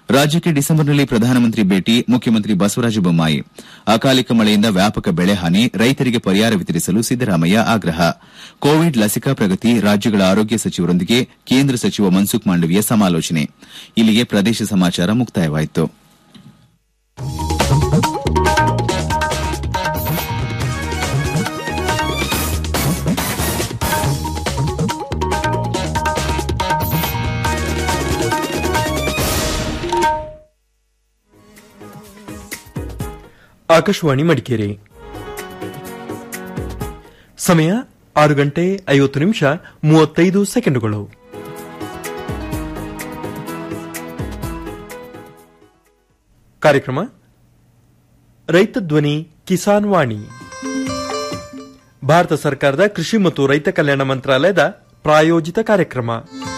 ರಾಜ್ಯಕ್ಕೆ ಡಿಸೆಂಬರ್ನಲ್ಲಿ ಪ್ರಧಾನಮಂತ್ರಿ ಭೇಟಿ ಮುಖ್ಯಮಂತ್ರಿ ಬಸವರಾಜ ಬೊಮ್ಮಾಯಿ ಅಕಾಲಿಕ ಮಳೆಯಿಂದ ವ್ಯಾಪಕ ಬೆಳೆ ಹಾನಿ ರೈತರಿಗೆ ಪರಿಹಾರ ವಿತರಿಸಲು ಸಿದ್ದರಾಮಯ್ಯ ಆಗ್ರಹ ಕೋವಿಡ್ ಲಸಿಕಾ ಪ್ರಗತಿ ರಾಜ್ಯಗಳ ಆರೋಗ್ಯ ಸಚಿವರೊಂದಿಗೆ ಕೇಂದ್ರ ಸಚಿವ ಮನ್ಸುಖ್ ಮಾಂಡವೀಯ ಸಮಾಲೋಚನೆ ಇಲ್ಲಿಗೆ ಪ್ರದೇಶ ಸಮಾಚಾರ ಮುಕ್ತಾಯವಾಯಿತು ಆಕಾಶವಾಣಿ ಮಡಿಕೇರಿ ಸಮಯ ಆರು ಗಂಟೆ ಐವತ್ತು ನಿಮಿಷ ಮೂವತ್ತೈದು ಸೆಕೆಂಡುಗಳು ಕಾರ್ಯಕ್ರಮ ರೈತ ಧ್ವನಿ ಕಿಸಾನ್ ವಾಣಿ ಭಾರತ ಸರ್ಕಾರದ ಕೃಷಿ ಮತ್ತು ರೈತ ಕಲ್ಯಾಣ ಮಂತ್ರಾಲಯದ ಪ್ರಾಯೋಜಿತ ಕಾರ್ಯಕ್ರಮ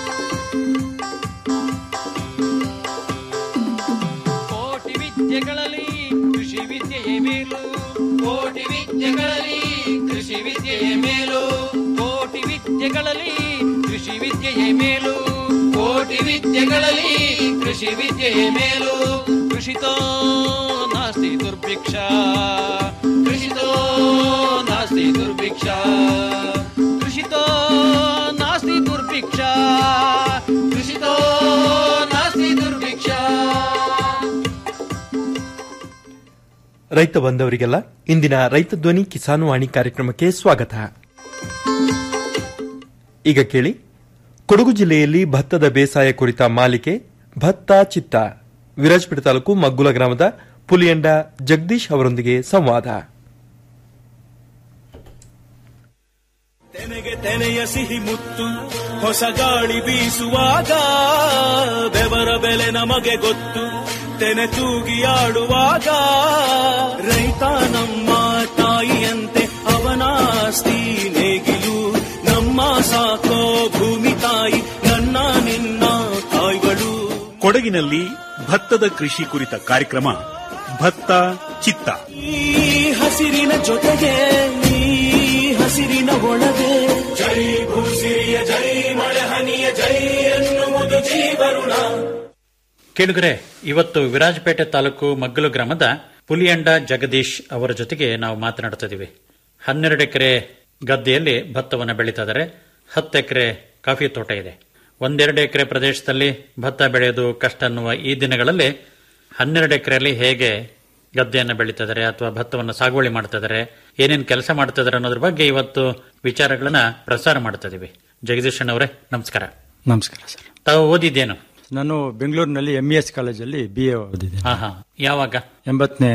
ಕೋಟಿ ವಿದ್ಯೆಗಳಲ್ಲಿ ಕೃಷಿ ವಿದ್ಯೆಯೇ ಮೇಲು ಕೋಟಿ ವಿದ್ಯೆಗಳಲ್ಲಿ ಕೃಷಿ ವಿದ್ಯೆಯೇ ಮೇಲು ಕೋಟಿ ವಿದ್ಯೆಗಳಲ್ಲಿ ಕೃಷಿ ವಿದ್ಯೆಯೇ ಮೇಲು ಕೋಟಿ ವಿದ್ಯೆಗಳಲ್ಲಿ ಕೃಷಿ ವಿದ್ಯೆಯೇ ಮೇಲು ಕೃಷಿತೋ ನಾಸ್ತಿ ದುರ್ಭಿಕ್ಷ ಕೃಷಿತೋ ನಾಸ್ತಿ ದುರ್ಭಿಕ್ಷ ಕೃಷಿತೋ ನಾಸ್ತಿ ದುರ್ಭಿಕ್ಷ ಕೃಷಿತೋ ನಾಸ್ತಿ ದುರ್ಭಿಕ್ಷ ರೈತ ಬಂದವರಿಗೆಲ್ಲ ಇಂದಿನ ರೈತ ಧ್ವನಿ ಕಿಸಾನ್ ವಾಣಿ ಕಾರ್ಯಕ್ರಮಕ್ಕೆ ಸ್ವಾಗತ ಈಗ ಕೇಳಿ ಕೊಡಗು ಜಿಲ್ಲೆಯಲ್ಲಿ ಭತ್ತದ ಬೇಸಾಯ ಕುರಿತ ಮಾಲಿಕೆ ಭತ್ತ ಚಿತ್ತ ವಿರಾಜಪೇಟೆ ತಾಲೂಕು ಮಗ್ಗುಲ ಗ್ರಾಮದ ಪುಲಿಯಂಡ ಜಗದೀಶ್ ಅವರೊಂದಿಗೆ ಸಂವಾದ ತೆನೆಗೆ ತೆನೆಯ ಸಿಹಿ ಮುತ್ತು ಹೊಸ ಗಾಳಿ ಬೀಸುವಾಗ ಬೆವರ ಬೆಲೆ ನಮಗೆ ಗೊತ್ತು ತೆನೆ ತೂಗಿ ಆಡುವಾಗ ರೈತ ನಮ್ಮ ತಾಯಿಯಂತೆ ಅವನಾಸ್ತಿ ನೇಗಿಲು ನಮ್ಮ ಸಾಕೋ ಭೂಮಿ ತಾಯಿ ನನ್ನ ನಿನ್ನ ತಾಯ್ಗಳು ಕೊಡಗಿನಲ್ಲಿ ಭತ್ತದ ಕೃಷಿ ಕುರಿತ ಕಾರ್ಯಕ್ರಮ ಭತ್ತ ಚಿತ್ತ ಈ ಹಸಿರಿನ ಜೊತೆಗೆ ಈ ಹಸಿರಿನ ಒಳಗೆ ಜೈ ಭೂಸಿರಿಯ ಜೈ ಮಳೆ ಹನಿಯ ಜೈ ಎನ್ನುವುದು ಜೀವರುಣ ಕೇಳುಗರೆ ಇವತ್ತು ವಿರಾಜಪೇಟೆ ತಾಲೂಕು ಮಗ್ಗಲು ಗ್ರಾಮದ ಪುಲಿಯಂಡ ಜಗದೀಶ್ ಅವರ ಜೊತೆಗೆ ನಾವು ಮಾತನಾಡುತ್ತಿದ್ದೀವಿ ಹನ್ನೆರಡು ಎಕರೆ ಗದ್ದೆಯಲ್ಲಿ ಭತ್ತವನ್ನು ಬೆಳೀತಾ ಇದ್ದಾರೆ ಹತ್ತು ಎಕರೆ ಕಾಫಿ ತೋಟ ಇದೆ ಒಂದೆರಡು ಎಕರೆ ಪ್ರದೇಶದಲ್ಲಿ ಭತ್ತ ಬೆಳೆಯೋದು ಕಷ್ಟ ಅನ್ನುವ ಈ ದಿನಗಳಲ್ಲಿ ಹನ್ನೆರಡು ಎಕರೆಯಲ್ಲಿ ಹೇಗೆ ಗದ್ದೆಯನ್ನು ಬೆಳೀತಾ ಇದ್ದಾರೆ ಅಥವಾ ಭತ್ತವನ್ನು ಸಾಗುವಳಿ ಮಾಡ್ತಾ ಇದ್ದಾರೆ ಏನೇನು ಕೆಲಸ ಮಾಡ್ತಾ ಇದ್ದಾರೆ ಅನ್ನೋದ್ರ ಬಗ್ಗೆ ಇವತ್ತು ವಿಚಾರಗಳನ್ನ ಪ್ರಸಾರ ಮಾಡ್ತಾ ಇದೀವಿ ಜಗದೀಶ್ ಅವರೇ ನಮಸ್ಕಾರ ನಮಸ್ಕಾರ ಸರ್ ತಾವು ಓದಿದ್ದೇನು ನಾನು ಬೆಂಗಳೂರಿನಲ್ಲಿ ಎಂ ಇ ಎಸ್ ಕಾಲೇಜಲ್ಲಿ ಬಿ ಎ ಓದಿದ್ದೇನೆ ಹಾ ಹಾ ಯಾವಾಗ ಎಂಬತ್ತನೇ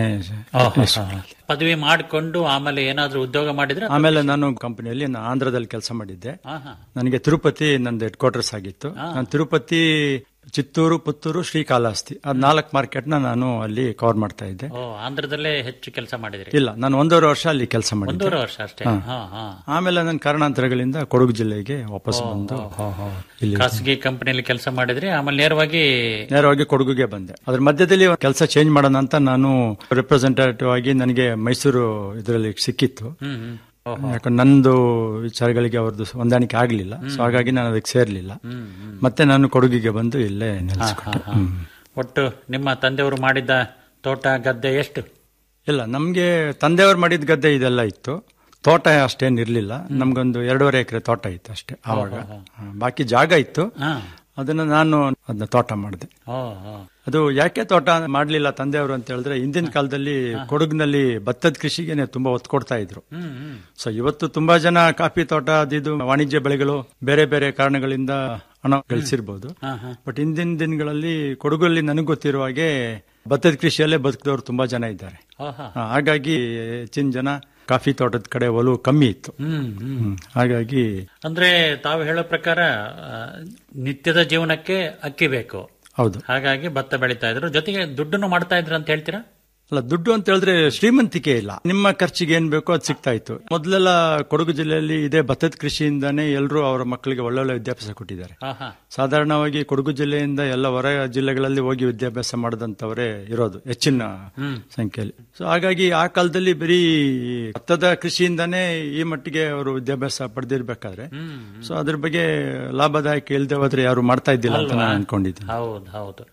ಪದವಿ ಮಾಡಿಕೊಂಡು ಆಮೇಲೆ ಏನಾದ್ರೂ ಉದ್ಯೋಗ ಮಾಡಿದ್ರೆ ಆಮೇಲೆ ನಾನು ಕಂಪನಿಯಲ್ಲಿ ನಾನು ಆಂಧ್ರದಲ್ಲಿ ಕೆಲಸ ಮಾಡಿದ್ದೆ ಹಾ ಹಾ ನನಗೆ ತಿರುಪತಿ ನಂದು ಹೆಡ್ ಕ್ವಾರ್ಟರ್ಸ್ ಆಗಿತ್ತು ನಾನು ತಿರುಪತಿ ಚಿತ್ತೂರು ಪುತ್ತೂರು ಶ್ರೀಕಾಳಹಸ್ತಿ ಅದ್ ನಾಲ್ಕು ಮಾರ್ಕೆಟ್ ನ ನಾನು ಅಲ್ಲಿ ಕವರ್ ಮಾಡ್ತಾ ಇದ್ದೆ ಓ ಆಂಧ್ರದಲ್ಲೇ ಹೆಚ್ಚು ಕೆಲಸ ಮಾಡಿದ್ರಿ ಇಲ್ಲ ನಾನು ಒಂದೂವರೆ ವರ್ಷ ಅಲ್ಲಿ ಕೆಲಸ ಮಾಡಿದ್ದೆ ಒಂದೂವರೆ ವರ್ಷ ಅಷ್ಟೇ ಹಾ ಹಾ ಆಮೇಲೆ ನನ್ನ ಕಾರಣಾಂತರಗಳಿಂದ ಕೊಡಗು ಜಿಲ್ಲೆಗೆ ವಾಪಸ್ ಬಂದು ಇಲ್ಲಿ ಖಾಸಗಿ ಕಂಪನಿಯಲ್ಲಿ ಕೆಲಸ ಮಾಡಿದ್ರಿ ಆಮೇಲೆ ನೇರವಾಗಿ ನೇರವಾಗಿ ಕೊಡಗುಗೆ ಬಂದೆ ಅದ್ರ ಮಧ್ಯದಲ್ಲಿ ಕೆಲಸ ಚೇಂಜ್ ಮಾಡೋಣ ಅಂತ ನಾನು ರೆಪ್ರೆಸೆಂಟೇಟಿವ್ ಆಗಿ ನನಗೆ ಮೈಸೂರು ಇದರಲ್ಲಿ ಸಿಕ್ಕಿತ್ತು ಹ್ಮ್ ಹ್ಮ್ ಓಹೋ. ಯಾಕಂದ್ರೆ ನಂದು ವಿಚಾರಗಳಿಗೆ ಅವ್ರದ್ದು ಹೊಂದಾಣಿಕೆ ಆಗಲಿಲ್ಲ ಸೊ ಹಾಗಾಗಿ ನಾನು ಅದಕ್ಕೆ ಸೇರ್ಲಿಲ್ಲ ಮತ್ತೆ ನಾನು ಕೊಡಗಿಗೆ ಬಂದು ಇಲ್ಲೇ ನೆಲೆಸ್ಕೊಟ್ಟೆ ಹಾ, ಹಾ. ಒಟ್ಟು ನಿಮ್ಮ ತಂದೆಯವರು ಮಾಡಿದ್ದ ತೋಟ ಗದ್ದೆ ಎಷ್ಟು ಇಲ್ಲ ನಮ್ಗೆ ತಂದೆಯವರು ಮಾಡಿದ ಗದ್ದೆ ಇದೆಲ್ಲ ಇತ್ತು ತೋಟ ಅಷ್ಟೇನ್ ಇರ್ಲಿಲ್ಲ ನಮ್ಗೊಂದು ಎರಡೂವರೆ ಎಕರೆ ತೋಟ ಇತ್ತು ಅಷ್ಟೇ ಆವಾಗ ಹಾ, ಬಾಕಿ ಜಾಗ ಇತ್ತು ಹಾ ಅದನ್ನ ನಾನು ಅದನ್ನ ತೋಟ ಮಾಡಿದೆ ಓ ಓ. ಅದು ಯಾಕೆ ತೋಟ ಮಾಡ್ಲಿಲ್ಲ ತಂದೆಯವರು ಅಂತ ಹೇಳಿದ್ರೆ ಹಿಂದಿನ ಕಾಲದಲ್ಲಿ ಕೊಡಗಿನಲ್ಲಿ ಭತ್ತದ ಕೃಷಿಗೆ ತುಂಬಾ ಒತ್ತು ಕೊಡ್ತಾ ಇದ್ರು ಹ್ಮ್ ಹ್ಮ್ ಸೊ ಇವತ್ತು ತುಂಬಾ ಜನ ಕಾಫಿ ತೋಟ ಅದಿದು ವಾಣಿಜ್ಯ ಬೆಳೆಗಳು ಬೇರೆ ಬೇರೆ ಕಾರಣಗಳಿಂದ ಹಣ ಗಳಿಸಿರ್ಬೋದು ಹಾ ಹಾ ಬಟ್ ಹಿಂದಿನ ದಿನಗಳಲ್ಲಿ ಕೊಡಗಲ್ಲಿ ನನಗೆ ಗೊತ್ತಿರುವ ಹಾಗೆ ಭತ್ತದ ಕೃಷಿಯಲ್ಲೇ ಬದುಕಿದವರು ತುಂಬಾ ಜನ ಇದ್ದಾರೆ ಓಹೋ. ಆ, ಹಾಗಾಗಿ ಹೆಚ್ಚಿನ ಜನ ಕಾಫಿ ತೋಟದ ಕಡೆ ಒಲವು ಕಮ್ಮಿ ಇತ್ತು ಹ್ಮ್ ಹ್ಮ್ ಹ್ಮ್. ಹಾಗಾಗಿ ಅಂದ್ರೆ ತಾವು ಹೇಳೋ ಪ್ರಕಾರ ಆ, ನಿತ್ಯದ ಜೀವನಕ್ಕೆ ಅಕ್ಕಿ ಬೇಕು ಹೌದು ಹಾಗಾಗಿ ಭತ್ತ ಬೆಳೀತಾ ಇದ್ರು ಜೊತೆಗೆ ದುಡ್ಡನ್ನು ಮಾಡ್ತಾ ಇದ್ರು ಅಂತ ಹೇಳ್ತೀರಾ ಅಲ್ಲ ದುಡ್ಡು ಅಂತ ಹೇಳಿದ್ರೆ ಶ್ರೀಮಂತಿಕೆ ಇಲ್ಲ ನಿಮ್ಮ ಖರ್ಚಿಗೆ ಏನ್ ಬೇಕೋ ಅದು ಸಿಗ್ತಾ ಇತ್ತು ಮೊದಲೆಲ್ಲ ಕೊಡಗು ಜಿಲ್ಲೆಯಲ್ಲಿ ಇದೇ ಭತ್ತದ ಕೃಷಿಯಿಂದಾನೇ ಎಲ್ಲರೂ ಅವರ ಮಕ್ಕಳಿಗೆ ಒಳ್ಳೊಳ್ಳೆ ವಿದ್ಯಾಭ್ಯಾಸ ಕೊಟ್ಟಿದ್ದಾರೆ ಹಾ ಹಾ ಸಾಧಾರಣವಾಗಿ ಕೊಡಗು ಜಿಲ್ಲೆಯಿಂದ ಎಲ್ಲ ಹೊರ ಜಿಲ್ಲೆಗಳಲ್ಲಿ ಹೋಗಿ ವಿದ್ಯಾಭ್ಯಾಸ ಮಾಡಿದಂತವರೇ ಇರೋದು ಹೆಚ್ಚಿನ ಸಂಖ್ಯೆಯಲ್ಲಿ ಸೊ ಹಾಗಾಗಿ ಆ ಕಾಲದಲ್ಲಿ ಬರೀ ಭತ್ತದ ಕೃಷಿಯಿಂದಾನೇ ಈ ಮಟ್ಟಿಗೆ ಅವರು ವಿದ್ಯಾಭ್ಯಾಸ ಪಡೆದಿರ್ಬೇಕಾದ್ರೆ ಸೊ ಅದ್ರ ಬಗ್ಗೆ ಲಾಭದಾಯಕ ಇಲ್ಲದೆ ಹೋದ್ರೆ ಯಾರು ಮಾಡ್ತಾ ಇದ್ದಿಲ್ಲ ಅಂತ ನಾನು ಅನ್ಕೊಂಡಿದ್ದೀನಿ ಹೌದು ಹೌದು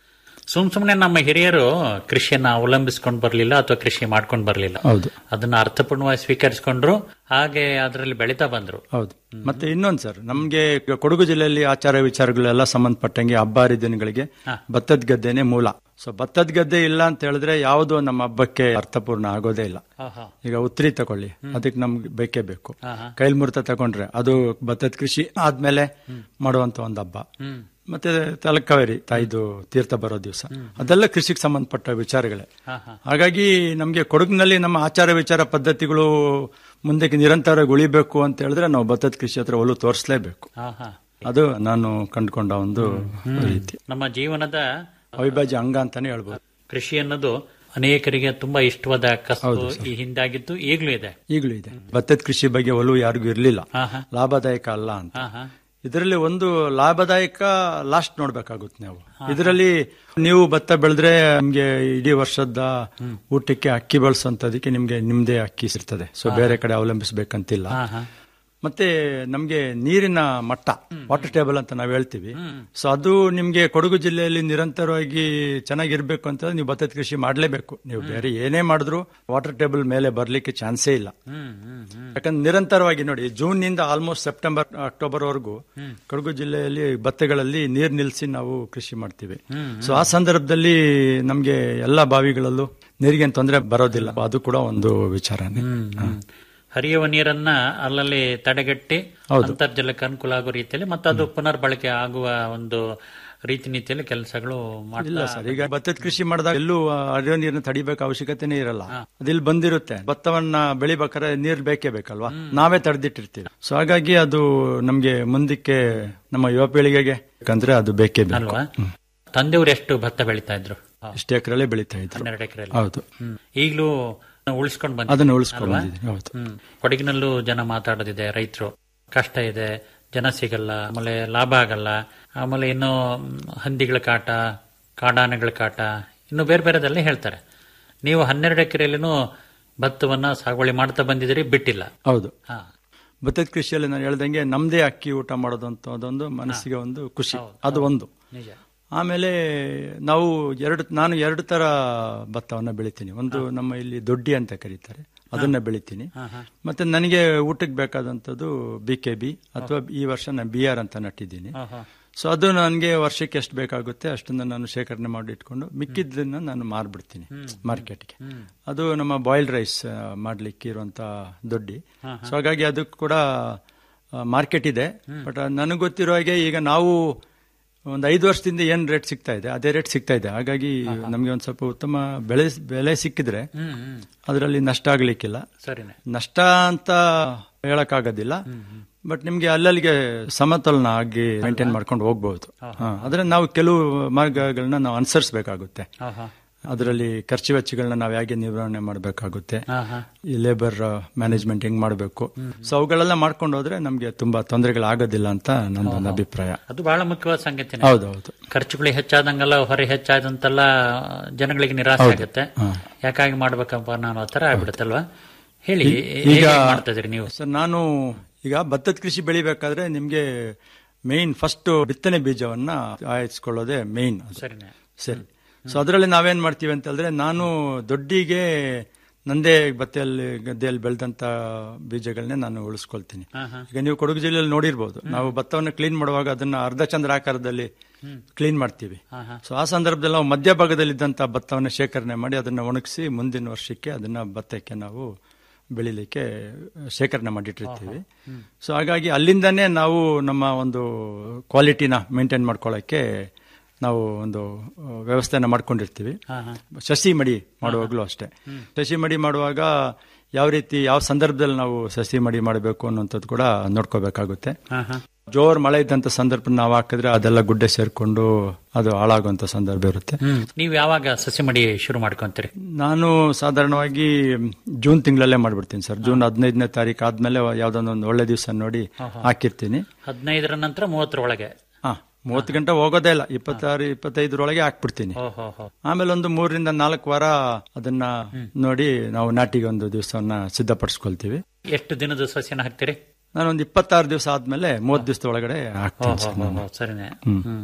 ಸುಮ್ ಸುಮ್ನೆ ನಮ್ಮ ಹಿರಿಯರು ಕೃಷಿಯನ್ನ ಅವಲಂಬಿಸ್ಕೊಂಡ್ ಬರ್ಲಿಲ್ಲ ಅಥವಾ ಕೃಷಿ ಮಾಡ್ಕೊಂಡ್ ಬರ್ಲಿಲ್ಲ ಹೌದು ಅದನ್ನ ಅರ್ಥಪೂರ್ಣವಾಗಿ ಸ್ವೀಕರಿಸಿಕೊಂಡ್ರು ಹಾಗೆ ಅದರಲ್ಲಿ ಬೆಳೀತಾ ಬಂದ್ರು ಹೌದು ಮತ್ತೆ ಇನ್ನೊಂದು ಸರ್ ನಮ್ಗೆ ಈಗ ಕೊಡಗು ಜಿಲ್ಲೆಯಲ್ಲಿ ಆಚಾರ ವಿಚಾರಗಳೆಲ್ಲ ಸಂಬಂಧಪಟ್ಟಂಗೆ ಹಬ್ಬ ಹರಿದಿನಗಳಿಗೆ ಭತ್ತದ ಗದ್ದೆನೆ ಮೂಲ ಸೊ ಭತ್ತದ ಗದ್ದೆ ಇಲ್ಲ ಅಂತ ಹೇಳಿದ್ರೆ ಯಾವುದು ನಮ್ಮ ಹಬ್ಬಕ್ಕೆ ಅರ್ಥಪೂರ್ಣ ಆಗೋದೇ ಇಲ್ಲ ಆಹಾ. ಈಗ ಉತ್ತರಿ ತಗೊಳ್ಳಿ ಅದಕ್ಕೆ ನಮ್ಗೆ ಬೇಕೇ ಬೇಕು ಕೈಲ್ಮುರ್ತ ತಗೊಂಡ್ರೆ ಅದು ಭತ್ತದ ಕೃಷಿ ಆದ್ಮೇಲೆ ಮಾಡುವಂತ ಒಂದು ಹಬ್ಬ ಮತ್ತೆ ತಲಕಾವೇರಿ ತಾಯಿದು ತೀರ್ಥ ಬರೋ ದಿವಸ ಅದೆಲ್ಲ ಕೃಷಿಗೆ ಸಂಬಂಧಪಟ್ಟ ವಿಚಾರಗಳೇ ಹಾಗಾಗಿ ನಮಗೆ ಕೊಡಗಿನಲ್ಲಿ ನಮ್ಮ ಆಚಾರ ವಿಚಾರ ಪದ್ಧತಿಗಳು ಮುಂದಕ್ಕೆ ನಿರಂತರವಾಗಿ ಉಳಿಬೇಕು ಅಂತ ಹೇಳಿದ್ರೆ ನಾವು ಭತ್ತದ ಕೃಷಿ ಹತ್ರ ಒಲು ತೋರಿಸಲೇಬೇಕು ಆಹಾ. ಅದು ನಾನು ಕಂಡುಕೊಂಡ ಒಂದು ರೀತಿ ನಮ್ಮ ಜೀವನದ ಅವಿಭಾಜ್ಯ ಅಂಗ ಅಂತಾನೆ ಹೇಳ್ಬೋದು ಕೃಷಿ ಅನ್ನೋದು ಅನೇಕರಿಗೆ ತುಂಬಾ ಇಷ್ಟವಾದ ಕಸಬು ಈ ಹಿಂದಾಗಿದ್ದು ಈಗಲೂ ಇದೆ ಈಗಲೂ ಇದೆ ಭತ್ತದ ಕೃಷಿ ಬಗ್ಗೆ ಒಲವು ಯಾರಿಗೂ ಇರಲಿಲ್ಲ ಆಹಾ. ಲಾಭದಾಯಕ ಅಲ್ಲ ಅಂತ ಆಹಾ. ಇದರಲ್ಲಿ ಒಂದು ಲಾಭದಾಯಕ ಲಾಸ್ಟ್ ನೋಡ್ಬೇಕಾಗುತ್ತೆ ನಾವು ಇದರಲ್ಲಿ ನೀವು ಭತ್ತ ಬೆಳೆದ್ರೆ ನಿಮ್ಗೆ ಇಡೀ ವರ್ಷದ ಊಟಕ್ಕೆ ಅಕ್ಕಿ ಬಳಸೋಂಥದಕ್ಕೆ ನಿಮ್ಗೆ ನಿಮ್ದೇ ಅಕ್ಕಿ ಸಿಗ್ತದೆ ಸೊ ಬೇರೆ ಕಡೆ ಅವಲಂಬಿಸಬೇಕಂತಿಲ್ಲ ಆಹಾ. ಮತ್ತೆ ನಮ್ಗೆ ನೀರಿನ ಮಟ್ಟ ವಾಟರ್ ಟೇಬಲ್ ಅಂತ ನಾವು ಹೇಳ್ತೀವಿ ಸೊ ಅದು ನಿಮ್ಗೆ ಕೊಡಗು ಜಿಲ್ಲೆಯಲ್ಲಿ ನಿರಂತರವಾಗಿ ಚೆನ್ನಾಗಿರ್ಬೇಕು ಅಂತ ನೀವು ಭತ್ತದ ಕೃಷಿ ಮಾಡಲೇಬೇಕು ನೀವು ಬೇರೆ ಏನೇ ಮಾಡಿದ್ರು ವಾಟರ್ ಟೇಬಲ್ ಮೇಲೆ ಬರ್ಲಿಕ್ಕೆ ಚಾನ್ಸೇ ಇಲ್ಲ ಯಾಕಂದ್ರೆ ನಿರಂತರವಾಗಿ ನೋಡಿ ಜೂನ್ ನಿಂದ ಆಲ್ಮೋಸ್ಟ್ ಸೆಪ್ಟೆಂಬರ್ ಅಕ್ಟೋಬರ್ ವರೆಗೂ ಕೊಡಗು ಜಿಲ್ಲೆಯಲ್ಲಿ ಭತ್ತಗಳಲ್ಲಿ ನೀರ್ ನಿಲ್ಸಿ ನಾವು ಕೃಷಿ ಮಾಡ್ತೀವಿ ಸೊ ಆ ಸಂದರ್ಭದಲ್ಲಿ ನಮ್ಗೆ ಎಲ್ಲಾ ಬಾವಿಗಳಲ್ಲೂ ನೀರಿಗೆ ತೊಂದರೆ ಬರೋದಿಲ್ಲ ಅದು ಕೂಡ ಒಂದು ವಿಚಾರನೇ ಹ. ಹರಿಯುವ ನೀರನ್ನ ಅಲ್ಲಲ್ಲಿ ತಡೆಗಟ್ಟಿ ಅಂತರ್ಜಲಕ್ಕೆ ಅನುಕೂಲ ಆಗೋ ರೀತಿಯಲ್ಲಿ ಮತ್ತೆ ಅದು ಪುನರ್ ಬಳಕೆ ಆಗುವ ಒಂದು ರೀತಿ ನೀತಿಯಲ್ಲಿ ಕೆಲಸಗಳು ಇಲ್ಲ ಮಾಡ್ತಾ ಸರ್ ಈಗ ಭತ್ತದ ಕೃಷಿ ಮಾಡಿದಾಗ ಎಲ್ಲೂ ಹರಿಯೋ ನೀರನ್ನ ತಡಿಬೇಕು ಅವಶ್ಯಕತೆನೇ ಇರಲ್ಲ ಅದಿಲ್ಲಿ ಬಂದಿರುತ್ತೆ ಭತ್ತವನ್ನ ಬೆಳಿಬೇಕಾದ್ರೆ ನೀರ್ ಬೇಕೇ ಬೇಕಲ್ವಾ ನಾವೇ ತಡೆದಿಟ್ಟಿರ್ತೀವಿ ಸೊ ಹಾಗಾಗಿ ಅದು ನಮ್ಗೆ ಮುಂದಕ್ಕೆ ನಮ್ಮ ಯುವ ಪೀಳಿಗೆಗೆ ಯಾಕಂದ್ರೆ ಅದು ಬೇಕೇ ಬೇಕು ಅಲ್ವಾ ತಂದೆಯವರು ಎಷ್ಟು ಭತ್ತ ಬೆಳೀತಾ ಇದ್ರು ಇಷ್ಟು ಎಕರೆಲ್ಲೇ ಬೆಳೀತಾ ಇದ್ರು ಹನ್ನೆರಡು ಎಕರೆಯಲ್ಲಿ ಹೌದು ಈಗಲೂ ಉಳಿಸ್ಕೊಂಡು ಬಂದ ಅದನ್ನ ಉಳಿಸ್ಕೊಂಡು ಬಂದಿದ್ದೀನಿ ಹೌದು ಹ್ಮ್ ಕೊಡಗಿನಲ್ಲೂ ಜನ ಮಾತಾಡೋದಿದೆ ರೈತರು ಕಷ್ಟ ಇದೆ ಜನ ಸಿಗಲ್ಲ ಆಮೇಲೆ ಲಾಭ ಆಗಲ್ಲ ಆಮೇಲೆ ಇನ್ನು ಮ್, ಹಂದಿಗಳ ಕಾಟ ಕಾಡಾನೆಗಳ ಕಾಟ ಇನ್ನು ಬೇರೆ ಬೇರೆದೆಲ್ಲ ಹೇಳ್ತಾರೆ ನೀವು ಹನ್ನೆರಡು ಎಕರೆಯಲ್ಲಿನೂ ಭತ್ತವನ್ನ ಸಾಗುವಳಿ ಮಾಡ್ತಾ ಬಂದಿದ್ದೀರಿ ಬಿಟ್ಟಿಲ್ಲ ಹೌದು ಹಾ ಭತ್ತದ ಕೃಷಿಯಲ್ಲಿ ನಾನು ಹೇಳ್ದಂಗೆ ನಮ್ದೇ ಅಕ್ಕಿ ಊಟ ಮಾಡೋದು ಅಂತ ಅದೊಂದು ಮನಸ್ಸಿಗೆ ಒಂದು ಖುಷಿ ಅದು ಒಂದು ನಿಜ ಆಮೇಲೆ ನಾವು ಎರಡು ನಾನು ಎರಡು ತರ ಭತ್ತವನ್ನ ಬೆಳಿತೀನಿ ಒಂದು ನಮ್ಮ ಇಲ್ಲಿ ದೊಡ್ಡಿ ಅಂತ ಕರೀತಾರೆ ಅದನ್ನ ಬೆಳಿತೀನಿ ಮತ್ತೆ ನನಗೆ ಊಟಕ್ಕೆ ಬೇಕಾದಂಥದ್ದು ಬಿ ಕೆ ಬಿ ಅಥವಾ ಈ ವರ್ಷ ನಾನು ಬಿ ಆರ್ ಅಂತ ನಟ್ಟಿದ್ದೀನಿ ಸೊ ಅದು ನನಗೆ ವರ್ಷಕ್ಕೆ ಎಷ್ಟು ಬೇಕಾಗುತ್ತೆ ಅಷ್ಟನ್ನ ನಾನು ಶೇಖರಣೆ ಮಾಡಿ ಇಟ್ಕೊಂಡು ಮಿಕ್ಕಿದ್ದನ್ನ ನಾನು ಮಾರ್ಬಿಡ್ತೀನಿ ಮಾರ್ಕೆಟ್ಗೆ ಅದು ನಮ್ಮ ಬಾಯ್ಲ್ಡ್ ರೈಸ್ ಮಾಡ್ಲಿಕ್ಕೆ ಇರುವಂತ ದೊಡ್ಡಿ ಸೊ ಹಾಗಾಗಿ ಅದಕ್ಕೆ ಕೂಡ ಮಾರ್ಕೆಟ್ ಇದೆ ಬಟ್ ನನಗೆ ಗೊತ್ತಿರೋ ಹಾಗೆ ಈಗ ನಾವು ಒಂದು ಐದು ವರ್ಷದಿಂದ ಏನ್ ರೇಟ್ ಸಿಗ್ತಾ ಇದೆ ಅದೇ ರೇಟ್ ಸಿಗ್ತಾ ಇದೆ ಹಾಗಾಗಿ ನಮಗೆ ಒಂದು ಸ್ವಲ್ಪ ಉತ್ತಮ ಬೆಳೆ ಬೆಲೆ ಸಿಕ್ಕಿದ್ರೆ ಅದರಲ್ಲಿ ನಷ್ಟ ಆಗ್ಲಿಕ್ಕಿಲ್ಲ ಸರಿನೆ ನಷ್ಟ ಅಂತ ಹೇಳಕ್ಕಾಗೋದಿಲ್ಲ ಬಟ್ ನಿಮ್ಗೆ ಅಲ್ಲಲ್ಲಿಗೆ ಸಮತೋಲನ ಆಗಿ ಮೇಂಟೈನ್ ಮಾಡ್ಕೊಂಡು ಹೋಗ್ಬಹುದು ಆದ್ರೆ ನಾವು ಕೆಲವು ಮಾರ್ಗಗಳನ್ನ ನಾವು ಅನುಸರಿಸಬೇಕಾಗುತ್ತೆ ಆಹಾ. ಅದರಲ್ಲಿ ಖರ್ಚು ವೆಚ್ಚಗಳನ್ನ ನಾವು ಹೇಗೆ ನಿರ್ವಹಣೆ ಮಾಡಬೇಕಾಗುತ್ತೆ ಆಹಾ. ಈ ಲೇಬರ್ ಮ್ಯಾನೇಜ್ಮೆಂಟ್ ಹೆಂಗ್ ಮಾಡಬೇಕು ಸೊ ಅವುಗಳೆಲ್ಲ ಮಾಡ್ಕೊಂಡು ಹೋದ್ರೆ ನಮ್ಗೆ ತುಂಬಾ ತೊಂದರೆಗಳಾಗೋದಿಲ್ಲ ಅಂತ ನನ್ನ ಒಂದು ಅಭಿಪ್ರಾಯ ಅದು ಬಹಳ ಮುಖ್ಯವಾದ ಸಂಗತಿನೇ ಹೌದೌದು ಖರ್ಚುಗಳು ಹೆಚ್ಚಾದಂಗೆಲ್ಲ ಹೊರೆ ಹೆಚ್ಚಾದಂತೆಲ್ಲ ಜನಗಳಿಗೆ ನಿರಾಸೆ ಆಗುತ್ತೆ ಯಾಕಾಗಿ ಮಾಡ್ಬೇಕಪ್ಪ ಅನ್ನೋ ತರ ಆಗ್ಬಿಡುತ್ತಲ್ವಾ ಹೇಳಿ ಈಗ ಹೇಗೆ ಮಾಡ್ತಾ ಇದೀರಿ ನೀವು ಸರ್ ನಾನು ಈಗ ಭತ್ತದ ಕೃಷಿ ಬೆಳಿಬೇಕಾದ್ರೆ ನಿಮ್ಗೆ ಮೇನ್ ಫಸ್ಟ್ ಬಿತ್ತನೆ ಬೀಜವನ್ನ ಆಯ್ಸ್ಕೊಳ್ಳೋದೇ ಮೇನ್ ಸರಿನೆ ಸರಿ ಸೊ ಅದರಲ್ಲಿ ನಾವೇನ್ ಮಾಡ್ತೀವಿ ಅಂತ ಹೇಳಿದ್ರೆ ನಾನು ದೊಡ್ಡಿಗೆ ನಂದೇ ಭತ್ತದಲ್ಲಿ ಗದ್ದೆಯಲ್ಲಿ ಬೆಳೆದಂತ ಬೀಜಗಳನ್ನೇ ನಾನು ಉಳಿಸ್ಕೊಳ್ತೀನಿ ಈಗ ನೀವು ಕೊಡಗು ಜಿಲ್ಲೆಯಲ್ಲಿ ನೋಡಿರ್ಬೋದು ನಾವು ಭತ್ತವನ್ನು ಕ್ಲೀನ್ ಮಾಡುವಾಗ ಅದನ್ನ ಅರ್ಧ ಚಂದ್ರ ಆಕಾರದಲ್ಲಿ ಕ್ಲೀನ್ ಮಾಡ್ತೀವಿ ಸೊ ಆ ಸಂದರ್ಭದಲ್ಲಿ ನಾವು ಮಧ್ಯಭಾಗದಲ್ಲಿದ್ದಂತ ಭತ್ತವನ್ನು ಶೇಖರಣೆ ಮಾಡಿ ಅದನ್ನ ಒಣಗಿಸಿ ಮುಂದಿನ ವರ್ಷಕ್ಕೆ ಅದನ್ನ ಭತ್ತಕ್ಕೆ ನಾವು ಬೆಳಿಲಿಕ್ಕೆ ಶೇಖರಣೆ ಮಾಡಿಟ್ಟಿರ್ತೀವಿ ಸೊ ಹಾಗಾಗಿ ಅಲ್ಲಿಂದಾನೇ ನಾವು ನಮ್ಮ ಒಂದು ಕ್ವಾಲಿಟಿನ ಮೇಂಟೈನ್ ಮಾಡ್ಕೊಳ್ಳೋಕ್ಕೆ ನಾವು ಒಂದು ಆ, ವ್ಯವಸ್ಥೆನ ಮಾಡ್ಕೊಂಡಿರ್ತೀವಿ ಸಸಿ ಮಡಿ ಮಾಡುವಾಗಲೂ ಅಷ್ಟೇ ಸಸಿ ಮಡಿ ಮಾಡುವಾಗ ಯಾವ ರೀತಿ ಯಾವ ಸಂದರ್ಭದಲ್ಲಿ ನಾವು ಸಸಿ ಮಡಿ ಮಾಡಬೇಕು ಅನ್ನೋಂಥದ್ದು ಕೂಡ ನೋಡ್ಕೋಬೇಕಾಗುತ್ತೆ ಜೋರ್ ಮಳೆ ಇದ್ದಂತ ಸಂದರ್ಭ ನಾವು ಹಾಕಿದ್ರೆ ಅದೆಲ್ಲ ಗುಡ್ಡೆ ಸೇರ್ಕೊಂಡು ಅದು ಹಾಳಾಗುವಂತ ಸಂದರ್ಭ ಇರುತ್ತೆ ನೀವು ಯಾವಾಗ ಸಸಿ ಮಡಿ ಶುರು ಮಾಡ್ಕೊಂತೀರಿ ನಾನು ಸಾಧಾರಣವಾಗಿ ಜೂನ್ ತಿಂಗಳಲ್ಲೇ ಮಾಡ್ಬಿಡ್ತೀನಿ ಸರ್ ಜೂನ್ ಹದಿನೈದನೇ ತಾರೀಕು ಆದ್ಮೇಲೆ ಯಾವ್ದೊಂದು ಒಂದು ಒಳ್ಳೆ ದಿವಸ ನೋಡಿ ಹಾಕಿರ್ತೀನಿ ಹದಿನೈದರ ನಂತರ ಮೂವತ್ತರ ಒಳಗೆ ಹಾ ಮೂವತ್ತು ಗಂಟೆ ಹೋಗೋದೇ ಇಲ್ಲ ಇಪ್ಪತ್ತಾರು ಇಪ್ಪತ್ತೈದರೊಳಗೆ ಹಾಕ್ಬಿಡ್ತೀನಿ ಓಹೋ ಹೋ ಆಮೇಲೆ ಒಂದು ಮೂರರಿಂದ ನಾಲ್ಕು ವಾರ ಅದನ್ನ ನೋಡಿ ನಾವು ನಾಟಿಗೆ ಒಂದು ದಿವಸವನ್ನ ಸಿದ್ಧಪಡಿಸ್ಕೊಳ್ತೀವಿ ಎಷ್ಟು ದಿನದ ಸಸಿನ ಹಾಕ್ತೀರಿ ನಾನು ಒಂದು ಇಪ್ಪತ್ತಾರು ದಿವಸ ಆದ್ಮೇಲೆ ಮೂವತ್ತು ದಿವಸದ ಒಳಗಡೆ ಹಾಕ್ತೀನಿ ಓಹೋ ಸರ್ ಹೋ ನಾನು. ಹೋ, ಸರಿನೆ ಹ್ಮ್. ಹ್ಮ್.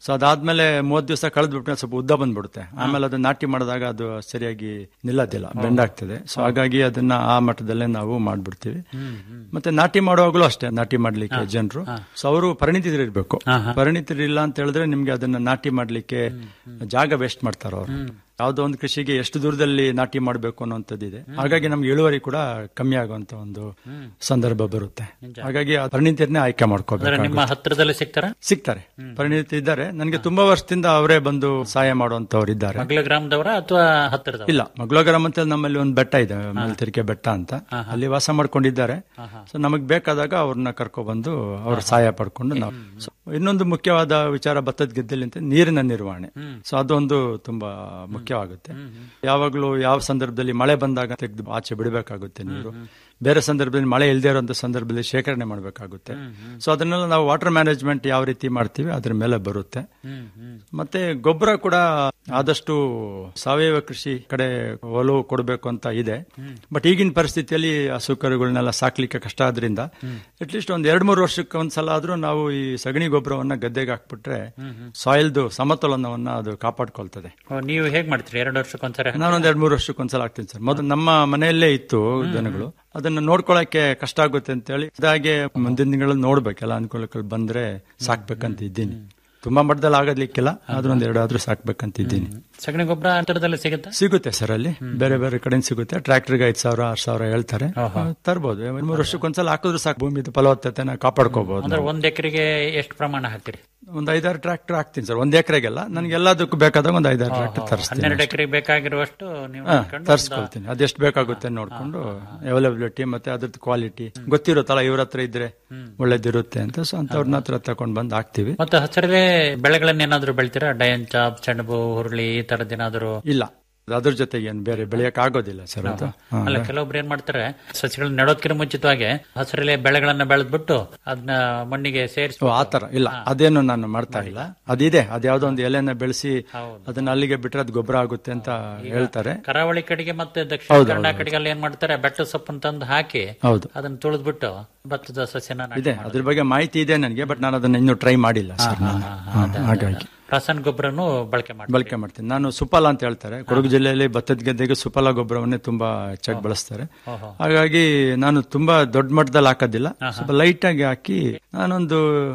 ಸೊ ಅದಾದ್ಮೇಲೆ ಮೂವತ್ ದಿವಸ ಕಳೆದ್ಬಿಟ್ರೆ ಸ್ವಲ್ಪ ಉದ್ದ ಬಂದ್ಬಿಡುತ್ತೆ ಆಮೇಲೆ ಅದನ್ನ ನಾಟಿ ಮಾಡಿದಾಗ ಅದು ಸರಿಯಾಗಿ ನಿಲ್ಲೋದಿಲ್ಲ ಬೆಂಡಾಗ್ತದೆ ಸೊ ಹಾಗಾಗಿ ಅದನ್ನ ಆ ಮಟ್ಟದಲ್ಲೇ ನಾವು ಮಾಡ್ಬಿಡ್ತೀವಿ ಮತ್ತೆ ನಾಟಿ ಮಾಡುವಾಗಲೂ ಅಷ್ಟೇ ನಾಟಿ ಮಾಡ್ಲಿಕ್ಕೆ ಜನರು ಸೊ ಅವರು ಪರಿಣಿತರಿರ್ಬೇಕು ಪರಿಣಿತರಿಲ್ಲ ಅಂತ ಹೇಳಿದ್ರೆ ನಿಮ್ಗೆ ಅದನ್ನ ನಾಟಿ ಮಾಡ್ಲಿಕ್ಕೆ ಜಾಗ ವೇಸ್ಟ್ ಮಾಡ್ತಾರ ಅವ್ರು ಯಾವ್ದೋ ಒಂದು ಕೃಷಿಗೆ ಎಷ್ಟು ದೂರದಲ್ಲಿ ನಾಟಿ ಮಾಡಬೇಕು ಅನ್ನೋಂಥದ್ದಿದೆ ಹಾಗಾಗಿ ನಮ್ಗೆ ಇಳುವರಿ ಕೂಡ ಕಮ್ಮಿ ಆಗುವಂತ ಒಂದು ಸಂದರ್ಭ ಬರುತ್ತೆ ಹಾಗಾಗಿ ಆ ಪರಿಣಿತರನ್ನೇ ಆಯ್ಕೆ ಅಂದ್ರೆ ಮಾಡ್ಕೋಬೇಕು ನಿಮ್ಮ ಹತ್ರದಲ್ಲಿ ಸಿಗ್ತಾರ ಸಿಗ್ತಾರೆ ಪರಿಣಿತ ಇದ್ದಾರೆ ನನಗೆ ತುಂಬಾ ವರ್ಷದಿಂದ ಅವರೇ ಬಂದು ಸಹಾಯ ಮಾಡುವಂತವ್ರು ಇದ್ದಾರೆ ಮಗ್ಲ ಗ್ರಾಮದವರ ಅಥವಾ ಹತ್ತಿರದವರ ಇಲ್ಲ ಮಗ್ಲೋಗರಂ ಅಂತ ನಮ್ಮಲ್ಲಿ ಒಂದು ಬೆಟ್ಟ ಇದೆ ಮೇಲ್ತಿರಿಕೆ ಬೆಟ್ಟ ಅಂತ ಅಲ್ಲಿ ವಾಸ ಮಾಡ್ಕೊಂಡಿದ್ದಾರೆ ಸೊ ನಮಗ್ ಬೇಕಾದಾಗ ಅವ್ರನ್ನ ಕರ್ಕೊಬಂದು ಅವ್ರ ಸಹಾಯ ಪಡ್ಕೊಂಡು ನಾವು ಸೊ ಇನ್ನೊಂದು ಮುಖ್ಯವಾದ ವಿಚಾರ ಭತ್ತದ ಗೆದ್ದಲ್ಲಿ ಅಂತ ನೀರಿನ ನಿರ್ವಹಣೆ ಸೊ ಅದೊಂದು ತುಂಬಾ ಮುಖ್ಯವಾಗುತ್ತೆ ಯಾವಾಗ್ಲೂ ಯಾವ ಸಂದರ್ಭದಲ್ಲಿ ಮಳೆ ಬಂದಾಗ ತೆಗೆದು ಆಚೆ ಬಿಡಬೇಕಾಗುತ್ತೆ ನೀರು ಬೇರೆ ಸಂದರ್ಭದಲ್ಲಿ ಮಳೆ ಇಲ್ಲದೆ ಇರುವಂತ ಸಂದರ್ಭದಲ್ಲಿ ಶೇಖರಣೆ ಮಾಡಬೇಕಾಗುತ್ತೆ ಸೊ ಅದನ್ನೆಲ್ಲ ನಾವು ವಾಟರ್ ಮ್ಯಾನೇಜ್ಮೆಂಟ್ ಯಾವ ರೀತಿ ಮಾಡ್ತೀವಿ ಅದ್ರ ಮೇಲೆ ಬರುತ್ತೆ ಮತ್ತೆ ಗೊಬ್ಬರ ಕೂಡ ಆದಷ್ಟು ಸಾವಯವ ಕೃಷಿ ಕಡೆ ಒಲವು ಕೊಡಬೇಕು ಅಂತ ಇದೆ ಬಟ್ ಈಗಿನ ಪರಿಸ್ಥಿತಿಯಲ್ಲಿ ಹಸು ಕರುಗಳನ್ನೆಲ್ಲ ಸಾಕ್ಲಿಕ್ಕೆ ಕಷ್ಟ ಆದ್ರಿಂದ ಅಟ್ಲೀಸ್ಟ್ ಒಂದ್ ಎರಡ್ ಮೂರು ವರ್ಷಕ್ಕೆ ಒಂದ್ಸಲ ಆದ್ರೂ ನಾವು ಈ ಸಗಣಿ ಗೊಬ್ಬರವನ್ನ ಗದ್ದೆಗೆ ಹಾಕ್ಬಿಟ್ರೆ ಸಾಯಿಲ್ದು ಸಮತೋಲನವನ್ನ ಅದು ಕಾಪಾಡ್ಕೊಳ್ತದೆ ಓ, ನೀವು ಹೇಗ್ ಮಾಡ್ತೀರಿ ಎರಡು ವರ್ಷಕ್ಕೊಂದ್ಸರಿ ನಾನೊಂದ್ ಎರಡ್ ಮೂರು ವರ್ಷಕ್ಕೆ ಒಂದ್ಸಲ ಹಾಕ್ತೀನಿ ಸರ್ ಮೊದಲು ನಮ್ಮ ಮನೆಯಲ್ಲೇ ಇತ್ತು ದನಗಳು ಅದನ್ನ ನೋಡ್ಕೊಳಕ್ಕೆ ಕಷ್ಟ ಆಗುತ್ತೆ ಅಂತ ಹೇಳಿ ಅದಾಗೆ ಮುಂದಿನ ತಿಂಗಳಲ್ಲಿ ನೋಡ್ಬೇಕೆಲ್ಲ ಅನುಕೂಲಗಳು ಬಂದ್ರೆ ಸಾಕ್ಬೇಕಂತ ಇದ್ದೀನಿ ತುಂಬಾ ಮಟ್ಟದಲ್ಲಿ ಆಗೋದ್ಲಿಕ್ಕಿಲ್ಲ ಆದ್ರೂ ಒಂದ್ ಎರಡು ಆದ್ರೂ ಸಾಕ್ಬೇಕಂತ ಇದ್ದೀನಿ ಸಗಣಿ ಗೊಬ್ಬರ ಹತ್ತಿರದಲ್ಲಿ ಸಿಗುತ್ತಾ ಸಿಗುತ್ತೆ ಸರ್ ಅಲ್ಲಿ ಬೇರೆ ಬೇರೆ ಕಡೆ ಸಿಗುತ್ತೆ ಟ್ರ್ಯಾಕ್ಟರ್ಗೆ ಐದ್ ಸಾವಿರ ಆರ್ ಸಾವಿರ ಹೇಳ್ತಾರೆ ತರ್ಬೋದು ಒಂದ್ ಮೂರು ವರ್ಷಕ್ಕೊಂದ್ಸಲ ಹಾಕಿದ್ರು ಸಾಕು ಭೂಮಿದು ಫಲವತ್ತತೆನ ಕಾಪಾಡ್ಕೋಬಹುದು ಅಂದ್ರೆ ಒಂದ್ ಎಕರೆಗೆ ಎಷ್ಟು ಪ್ರಮಾಣ ಹಾಕ್ತೀರಿ ಒಂದ್ ಐದಾರು ಟ್ರ್ಯಾಕ್ಟರ್ ಹಾಕ್ತೀನಿ ಸರ್ ಒಂದ್ ಎಕರೆಗೆಲ್ಲ ನನ್ಗೆ ಎಲ್ಲದಕ್ಕೂ ಬೇಕಾದಾಗ ಒಂದ್ ಐದಾರು ಟ್ರ್ಯಾಕ್ಟರ್ ತರಿಸ್ತೀನಿ ಹನ್ನೆರಡು ಎಕರೆಗೆ ಬೇಕಾಗಿರುವಷ್ಟು ನೀವು ಹಾ, ಮಾಡ್ಕೊಂಡು ತರ್ಸ್ಕೊಳ್ತೀನಿ ಅದೆಷ್ಟು ಬೇಕಾಗುತ್ತೆ ನೋಡ್ಕೊಂಡು ಅವೈಲಬಿಲಿಟಿ ಮತ್ತೆ ಅದ್ರದ್ದು ಕ್ವಾಲಿಟಿ ಗೊತ್ತಿರುತ್ತಲ್ಲ ಇವ್ರ ಹತ್ರ ಇದ್ರೆ ಒಳ್ಳೇದಿರುತ್ತೆ ಅಂತ ಸೊ ಅಂತವ್ರನ್ನ ಹತ್ರ ತಕೊಂಡ್ ಬಂದ್ ಹಾಕ್ತಿವಿ ಮತ್ತೆ ಹಸಿರಲ್ಲೇ ಬೆಳೆಗಳನ್ನೇನಾದ್ರೂ ಬೆಳಿತೀರಾ ಡಯಂಚಾಪ್ ಸೆಣಬು ಹುರುಳಿ ಈ ತರದ್ದೇನಾದ್ರೂ ಇಲ್ಲ ಅದ್ರ ಜೊತೆಗೆ ಏನ್ ಬೇರೆ ಬೆಳೆಯಕ್ ಆಗೋದಿಲ್ಲ ಸರ್ ಅದು ಹಾ. ಅಲ್ಲ ಕೆಲವೊಬ್ರು ಏನ್ ಮಾಡ್ತಾರೆ ಸಸಿಗಳನ್ನ ನೆಡೋದ್ಕಿಂತ ಮುಂಚಿತವಾಗಿ ಹಸಿರಲ್ಲೇ ಬೆಳೆಗಳನ್ನ ಬೆಳೆದ್ಬಿಟ್ಟು ಅದನ್ನ ಮಣ್ಣಿಗೆ ಸೇರಿಸಿ ಓ, ಆತರ ಇಲ್ಲ ಅದೇನು ನಾನು ಮಾಡ್ತಾ ಇಲ್ಲ ಅದಿದೆ ಅದ್ಯಾವ್ದೋ ಒಂದು ಎಲೆನ ಬೆಳೆಸಿ ಅದನ್ನ ಅಲ್ಲಿಗೆ ಬಿಟ್ರೆ ಅದು ಗೊಬ್ಬರ ಆಗುತ್ತೆ ಅಂತ ಹೇಳ್ತಾರೆ ಕರಾವಳಿ ಕಡೆಗೆ ಮತ್ತೆ ದಕ್ಷಿಣ ಕನ್ನಡ ಕಡೆಗೆ ಅಲ್ಲಿ ಏನ್ ಮಾಡ್ತಾರೆ ಬೆಟ್ಟ ಸೊಪ್ಪನ್ನು ತಂದು ಹಾಕಿ ಹೌದು ಅದನ್ನ ತುಳಿದ್ಬಿಟ್ಟು ಭತ್ತದ ಸಸ್ಯನ ನಾಟಿ ಇದೆ ಅದ್ರ ಬಗ್ಗೆ ಮಾಹಿತಿ ಇದೆ ನನಗೆ ಬಟ್ ನಾನು ಅದನ್ನ ಇನ್ನೂ ಟ್ರೈ ಮಾಡಿಲ್ಲ ಸರ್ ನಾನು ಹಾ, ಹಾಗಾಗಿ ರಾಸಾಯನಿಕ ಗೊಬ್ಬರನು ಬಳಕೆ ಮಾಡಿ ಬಳಕೆ ಮಾಡ್ತೀನಿ ನಾನು ಸುಫಲ ಅಂತ ಹೇಳ್ತಾರೆ ಕೊಡಗು ಜಿಲ್ಲೆಯಲ್ಲಿ ಭತ್ತದ ಗದ್ದೆಗೆ ಸುಫಲ ಗೊಬ್ಬರವನ್ನೇ ತುಂಬಾ ಹೆಚ್ಚಾಗಿ ಬಳಸ್ತಾರೆ ಹಾಗಾಗಿ ನಾನು ತುಂಬಾ ದೊಡ್ಡ ಮಟ್ಟದಲ್ಲಿ ಹಾಕೋದಿಲ್ಲ ಸ್ವಲ್ಪ ಲೈಟ್ ಆಗಿ ಹಾಕಿ ನಾನೊಂದು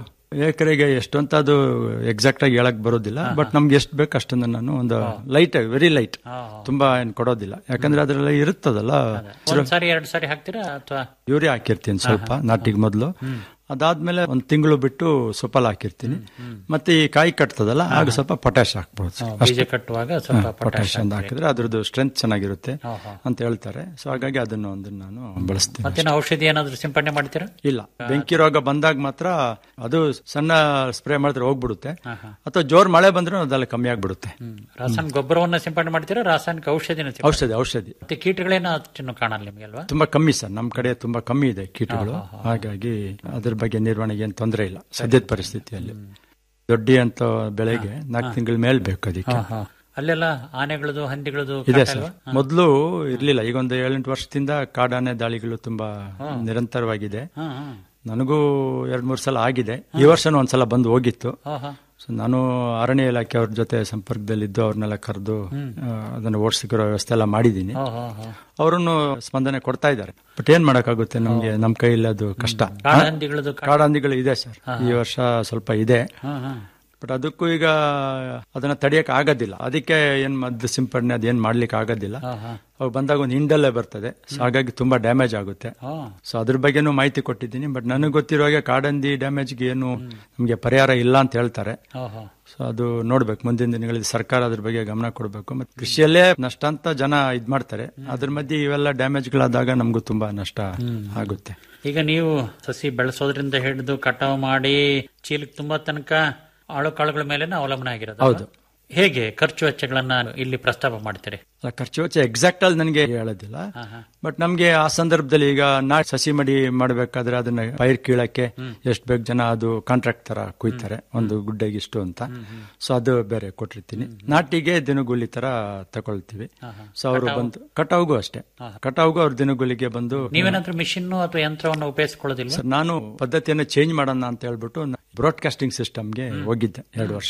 ಎಕರೆಗೆ ಎಷ್ಟು ಅಂತ ಅದು ಎಕ್ಸಾಕ್ಟ್ ಆಗಿ ಹೇಳಕ್ ಬರೋದಿಲ್ಲ ಬಟ್ ನಮ್ಗೆ ಎಷ್ಟು ಬೇಕು ಅಷ್ಟನ್ನ ನಾನು ಒಂದು ಲೈಟ್ ಆಗಿ ವೆರಿ ಲೈಟ್ ತುಂಬಾ ಏನ್ ಕೊಡೋದಿಲ್ಲ ಯಾಕಂದ್ರೆ ಅದ್ರಲ್ಲಿ ಇರುತ್ತದಲ್ಲ ಒಂದ್ ಸಾರಿ ಎರಡ್ ಸಾರಿ ಹಾಕ್ತೀರಾ ಅಥವಾ ಯೂರಿಯಾ ಹಾಕಿರ್ತೀನಿ ಸ್ವಲ್ಪ ನಾಟಿಗೆ ಮೊದಲು ಅದಾದ್ಮೇಲೆ ಒಂದ್ ತಿಂಗಳು ಬಿಟ್ಟು ಸುಫಲ ಹಾಕಿರ್ತೀನಿ ಮತ್ತೆ ಈ ಕಾಯಿ ಕಟ್ತದಲ್ಲ ಆಗ ಸ್ವಲ್ಪ ಪೊಟ್ಯಾಶ್ ಹಾಕ್ಬೋದು ಬೀಜ ಕಟ್ಟುವಾಗ ಸ್ವಲ್ಪ ಪೊಟ್ಯಾಶ್ ಅಂತ ಹಾಕಿದ್ರೆ ಅದ್ರದ್ದು ಸ್ಟ್ರೆಂತ್ ಚೆನ್ನಾಗಿರುತ್ತೆ ಅಂತ ಹೇಳ್ತಾರೆ ಸೊ ಹಾಗಾಗಿ ಅದನ್ನು ಒಂದು ನಾನು ಬಳಸ್ತೀನಿ ಮತ್ತೇನು ಔಷಧಿ ಏನಾದ್ರು ಸಿಂಪಡಣೆ ಮಾಡ್ತೀರಾ ಇಲ್ಲ ಬೆಂಕಿ ರೋಗ ಬಂದಾಗ ಮಾತ್ರ ಅದು ಸಣ್ಣ ಸ್ಪ್ರೇ ಮಾಡಿದ್ರೆ ಹೋಗ್ಬಿಡುತ್ತೆ ಅಥವಾ ಜೋರ್ ಮಳೆ ಬಂದ್ರೆ ಅದೆಲ್ಲ ಕಮ್ಮಿ ಆಗ್ಬಿಡುತ್ತೆ ರಾಸಾಯನಿಕ ಗೊಬ್ಬರವನ್ನ ಸಿಂಪಡಣೆ ಮಾಡ್ತೀರಾ ರಾಸಾಯನಿಕ ಔಷಧಿನ ಸಿಂಪಡಣೆ ಔಷಧಿ ಔಷಧಿ ಮತ್ತೆ ಕೀಟಗಳೇನು ಅಷ್ಟು ಕಾಣಲ್ಲ ನಿಮ್ಗೆ ಅಲ್ವಾ ತುಂಬಾ ಕಮ್ಮಿ ಸರ್ ನಮ್ ಕಡೆ ತುಂಬಾ ಕಮ್ಮಿ ಇದೆ ಕೀಟಗಳು ಹಾಗಾಗಿ ಅದ್ರ ಬಗ್ಗೆ ನಿರ್ವಹಣೆಗೆ ಏನು ತೊಂದರೆ ಇಲ್ಲ ಸದ್ಯದ ಪರಿಸ್ಥಿತಿಯಲ್ಲಿ ದೊಡ್ಡಿ ಅಂತ ಬೆಳೆಗೆ ನಾಲ್ಕು ತಿಂಗಳ ಮೇಲ್ ಬೇಕು ಅದಕ್ಕೆ ಅಲ್ಲೆಲ್ಲ ಆನೆಗಳದು ಹಂದಿಗಳದು ಇದೆ ಕಾಟ ಸರ್ ಅಲ್ವಾ? ಮೊದಲು ಇರ್ಲಿಲ್ಲ ಈಗ ಒಂದು ಏಳೆಂಟು ವರ್ಷದಿಂದ ಕಾಡಾನೆ ದಾಳಿಗಳು ತುಂಬಾ ನಿರಂತರವಾಗಿದೆ ಹಾ, ಹಾ. ನನಗೂ ಎರಡ್ ಮೂರು ಸಲ ಆಗಿದೆ ಈ ವರ್ಷನೂ ಒಂದ್ಸಲ ಬಂದು ಹೋಗಿತ್ತು ಹಾ, ಹಾ. ಸೊ ನಾನು ಅರಣ್ಯ ಇಲಾಖೆ ಅವ್ರ ಜೊತೆ ಸಂಪರ್ಕದಲ್ಲಿದ್ದು ಅವ್ರನ್ನೆಲ್ಲ ಕರೆದು ಅದನ್ನು ಓಡಿಸಿರೋ ವ್ಯವಸ್ಥೆ ಎಲ್ಲ ಮಾಡಿದ್ದೀನಿ ಹಾ, ಹಾ, ಹಾ. ಅವರನ್ನು ಸ್ಪಂದನೆ ಕೊಡ್ತಾ ಇದ್ದಾರೆ ಬಟ್ ಏನ್ ಮಾಡಕ್ಕಾಗುತ್ತೆ ನಮ್ಗೆ ನಮ್ ಕೈಯಲ್ಲಿ ಅದು ಕಷ್ಟ ಕಾಡು ಹಂದಿಗಳದು ಕಾಟ- ಕಾಡಂದಿಗಳು ಇದೆ ಸರ್ ಈ ವರ್ಷ ಸ್ವಲ್ಪ ಇದೆ ಹಾ, ಹಾ. ಬಟ್ ಅದಕ್ಕೂ ಈಗ ಅದನ್ನ ತಡೆಯಕ್ ಆಗೋದಿಲ್ಲ ಅದಕ್ಕೆ ಏನ್ ಮದ್ದು ಸಿಂಪಡಣೆ ಅದೇನ್ ಮಾಡ್ಲಿಕ್ಕೆ ಆಗೋದಿಲ್ಲ ಅವು ಬಂದಾಗ ಒಂದು ಹಿಂಡಲ್ಲೇ ಬರ್ತದೆ ಸೊ ಹಾಗಾಗಿ ತುಂಬಾ ಡ್ಯಾಮೇಜ್ ಆಗುತ್ತೆ ಹಾ. ಸೊ ಅದ್ರ ಬಗ್ಗೆನೂ ಮಾಹಿತಿ ಕೊಟ್ಟಿದ್ದೀನಿ ಬಟ್ ನನಗೆ ಗೊತ್ತಿರೋ ಹಾಗೆ ಕಾಡಂದಿ ಡ್ಯಾಮೇಜ್ಗೆ ಏನು ನಮಗೆ ಪರಿಹಾರ ಇಲ್ಲ ಅಂತ ಹೇಳ್ತಾರೆ ಹಾ, ಹಾ. ಸೊ ಅದು ನೋಡ್ಬೇಕು ಮುಂದಿನ ದಿನಗಳಲ್ಲಿ ಸರ್ಕಾರ ಅದ್ರ ಬಗ್ಗೆ ಗಮನ ಕೊಡಬೇಕು ಮತ್ತೆ ಕೃಷಿಯಲ್ಲೇ ನಷ್ಟ ಅಂತ ಜನ ಇದ್ ಮಾಡ್ತಾರೆ ಅದ್ರ ಮಧ್ಯೆ ಇವೆಲ್ಲ ಡ್ಯಾಮೇಜ್ಗಳಾದಾಗ ನಮಗೂ ತುಂಬಾ ನಷ್ಟ ಆಗುತ್ತೆ ಈಗ ನೀವು ಸಸಿ ಬೆಳೆಸೋದ್ರಿಂದ ಹಿಡಿದು ಕಟಾವು ಮಾಡಿ ಚೀಲಕ್ಕೆ ತುಂಬಾ ತನಕ ಆಳು ಕಾಳುಗಳ ಮೇಲೆ ಅವಲಂಬನೆ ಆಗಿರೋದು ಹೌದು ಹೇಗೆ ಖರ್ಚು ವೆಚ್ಚಗಳನ್ನ ಇಲ್ಲಿ ಪ್ರಸ್ತಾಪ ಮಾಡ್ತೀರಿ ಅಲ್ಲ ಖರ್ಚು ವೆಚ್ಚ ಎಕ್ಸಾಕ್ಟ್ ಅಲ್ಲಿ ನನಗೆ ಹೇಳೋದಿಲ್ಲ ಬಟ್ ನಮ್ಗೆ ಆ ಸಂದರ್ಭದಲ್ಲಿ ಈಗ ನಾ ಸಸಿ ಮಡಿ ಮಾಡ್ಬೇಕಾದ್ರೆ ಅದನ್ನ ಪೈರ್ ಕೀಳಕ್ಕೆ ಎಷ್ಟು ಬೇಕು ಜನ ಅದು ಕಾಂಟ್ರಾಕ್ಟ್ ತರ ಕುಯ್ತಾರೆ ಒಂದು ಗುಡ್ಡೆಗೆ ಇಷ್ಟು ಅಂತ ಸೊ ಅದು ಬೇರೆ ಕೊಟ್ಟಿರ್ತೀನಿ ನಾಟಿಗೆ ದಿನಗೂಲಿ ತರ ತಗೊಳ್ತೀವಿ ಸೊ ಅವರು ಬಂದು ಕಟಾವ್ಗೂ ಅಷ್ಟೇ ಕಟಾವ್ಗೂ ಅವ್ರ ದಿನಗೂಲಿಗೆ ಬಂದು ನೀವೇನಾದ್ರೂ ಮಿಷಿನ್ ಅಥವಾ ಯಂತ್ರವನ್ನು ಉಪಯೋಗಿಸಿಕೊಳ್ಳೋದಿಲ್ಲ ಸರ್ ನಾನು ಪದ್ಧತಿಯನ್ನು ಚೇಂಜ್ ಮಾಡೋಣ ಅಂತ ಹೇಳ್ಬಿಟ್ಟು ಬ್ರಾಡ್ಕಾಸ್ಟಿಂಗ್ ಸಿಸ್ಟಮ್ಗೆ ಹೋಗಿದ್ದೆ ಎರಡು ವರ್ಷ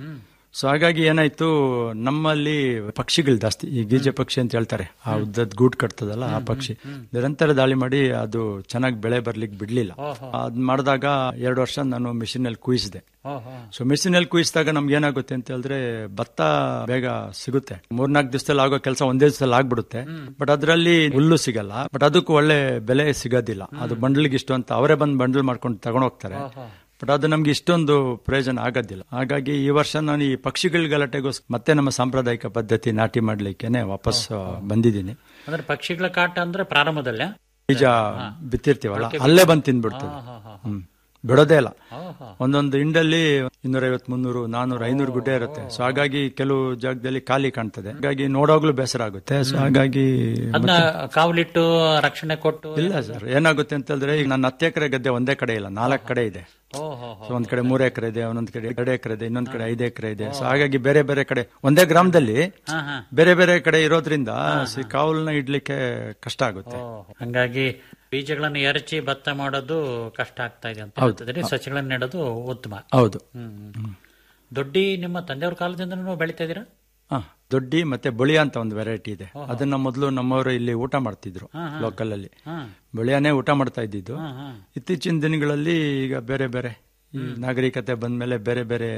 ಸೊ ಹಾಗಾಗಿ ಏನಾಯ್ತು ನಮ್ಮಲ್ಲಿ ಪಕ್ಷಿಗಳು ಜಾಸ್ತಿ ಈ ಗೀಜೆ ಪಕ್ಷಿ ಅಂತ ಹೇಳ್ತಾರೆ ಆ ಉದ್ದದ ಗೂಡ್ ಕಟ್ತದಲ್ಲ ಆ ಪಕ್ಷಿ ನಿರಂತರ ದಾಳಿ ಮಾಡಿ ಅದು ಚೆನ್ನಾಗಿ ಬೆಳೆ ಬರ್ಲಿಕ್ಕೆ ಬಿಡ್ಲಿಲ್ಲ ಅದ್ ಮಾಡಿದಾಗ ಎರಡು ವರ್ಷ ನಾನು ಮಿಷಿನ್ ಅಲ್ಲಿ ಕುಯಿಸಿದೆ ಸೊ ಮಿಷಿನ್ ಅಲ್ಲಿ ಕುಯಿಸಿದಾಗ ನಮ್ಗೆ ಏನಾಗುತ್ತೆ ಅಂತ ಹೇಳಿದ್ರೆ ಭತ್ತ ಬೇಗ ಸಿಗುತ್ತೆ ಮೂರ್ನಾಲ್ಕು ದಿವಸದಲ್ಲಿ ಆಗೋ ಕೆಲಸ ಒಂದೇ ದಿವಸದಲ್ಲಿ ಆಗ್ಬಿಡುತ್ತೆ ಬಟ್ ಅದರಲ್ಲಿ ಹುಲ್ಲು ಸಿಗಲ್ಲ ಬಟ್ ಅದಕ್ಕೂ ಒಳ್ಳೆ ಬೆಲೆ ಸಿಗೋದಿಲ್ಲ ಅದು ಬಂಡ್ಲಿಗೆ ಇಷ್ಟು ಅಂತ ಅವರೇ ಬಂದು ಬಂಡಲ್ ಮಾಡ್ಕೊಂಡು ತಗೊಂಡೋಗ್ತಾರೆ ಬಟ್ ಅದು ನಮ್ಗೆ ಇಷ್ಟೊಂದು ಪ್ರಯೋಜನ ಆಗೋದಿಲ್ಲ ಹಾಗಾಗಿ ಈ ವರ್ಷ ನಾನು ಈ ಪಕ್ಷಿಗಳ ಗಲಾಟೆಗೋಸ್ ಮತ್ತೆ ನಮ್ಮ ಸಾಂಪ್ರದಾಯಿಕ ಪದ್ಧತಿ ನಾಟಿ ಮಾಡ್ಲಿಕ್ಕೇನೆ ವಾಪಸ್ ಆ, ಬಂದಿದ್ದೀನಿ ಅಂದ್ರೆ ಪಕ್ಷಿಗಳ ಕಾಟ ಅಂದ್ರೆ ಪ್ರಾರಂಭದಲ್ಲೇ ಬೀಜ ಬಿತ್ತಿರ್ತೀವಲ್ಲ ಅಲ್ಲೇ ಬಂದು ತಿಂದ್ಬಿಡ್ತದೆ ಹ್ಮ್ ಬಿಡೋದೇ ಇಲ್ಲ ಒಂದೊಂದು ಹಿಂಡಲ್ಲಿ ಇನ್ನೂರೈವತ್ ಮುನ್ನೂರು ನಾನೂರು ಐನೂರು ಗುಡ್ಡೆ ಇರುತ್ತೆ ಸೊ ಹಾಗಾಗಿ ಕೆಲವು ಜಾಗದಲ್ಲಿ ಖಾಲಿ ಕಾಣ್ತದೆ ಹಾಗಾಗಿ ನೋಡೋಗ್ಲೂ ಬೇಸರ ಆಗುತ್ತೆ ಸೊ ಹಾಗಾಗಿ ಅದನ್ನ ಕಾವಲಿಟ್ಟು ರಕ್ಷಣೆ ಕೊಟ್ಟು ಇಲ್ಲ ಸರ್ ಏನಾಗುತ್ತೆ ಅಂತ ಹೇಳಿದ್ರೆ ಈಗ ನನ್ನ ಹತ್ತು ಎಕರೆ ಗದ್ದೆ ಒಂದೇ ಕಡೆ ಇಲ್ಲ ನಾಲ್ಕು ಕಡೆ ಇದೆ ಓಹೋ ಸೊ ಒಂದ್ ಕಡೆ ಮೂರು ಎಕರೆ ಇದೆ ಒಂದೊಂದ್ ಕಡೆ ಎರಡು ಎಕರೆ ಇದೆ ಇನ್ನೊಂದ್ ಕಡೆ ಐದು ಎಕರೆ ಇದೆ ಸೊ ಹಾಗಾಗಿ ಬೇರೆ ಬೇರೆ ಕಡೆ ಒಂದೇ ಗ್ರಾಮದಲ್ಲಿ ಹಾ ಹಾ ಬೇರೆ ಬೇರೆ ಕಡೆ ಇರೋದ್ರಿಂದ ಸಿ ಕಾವಲ್ನ ಇಡ್ಲಿಕ್ಕೆ ಕಷ್ಟ ಆಗುತ್ತೆ ಹಂಗಾಗಿ ಬೀಜಗಳನ್ನು ಎರಚಿ ಭತ್ತ ಮಾಡೋದು ಕಷ್ಟ ಆಗ್ತಾ ಇದೆ ಅಂತ ಹೇಳ್ತಿದ್ರಿ ಸಸಿಗಳನ್ನು ನೆಡೋದು ಉತ್ತಮ ಹೌದು ಹ್ಮ್ ದೊಡ್ಡಿ ನಿಮ್ಮ ತಂದೆಯವ್ರ ಕಾಲದಿಂದ ನೀವು ಬೆಳಿತಾ ಇದೀರಾ ಹ ದೊಡ್ಡಿ ಮತ್ತೆ ಬಳಿಯ ಅಂತ ಒಂದು ವೆರೈಟಿ ಇದೆ ಅದನ್ನ ಮೊದಲು ನಮ್ಮವರು ಇಲ್ಲಿ ಊಟ ಮಾಡ್ತಿದ್ರು ಲೋಕಲ್ ಅಲ್ಲಿ ಬಳಿಯಾನೇ ಊಟ ಮಾಡ್ತಾ ಇದ್ದಿದ್ದು ಇತ್ತೀಚಿನ ದಿನಗಳಲ್ಲಿ ಈಗ ಬೇರೆ ಬೇರೆ ಈ ನಾಗರಿಕತೆ ಬಂದ್ಮೇಲೆ ಬೇರೆ ಬೇರೆ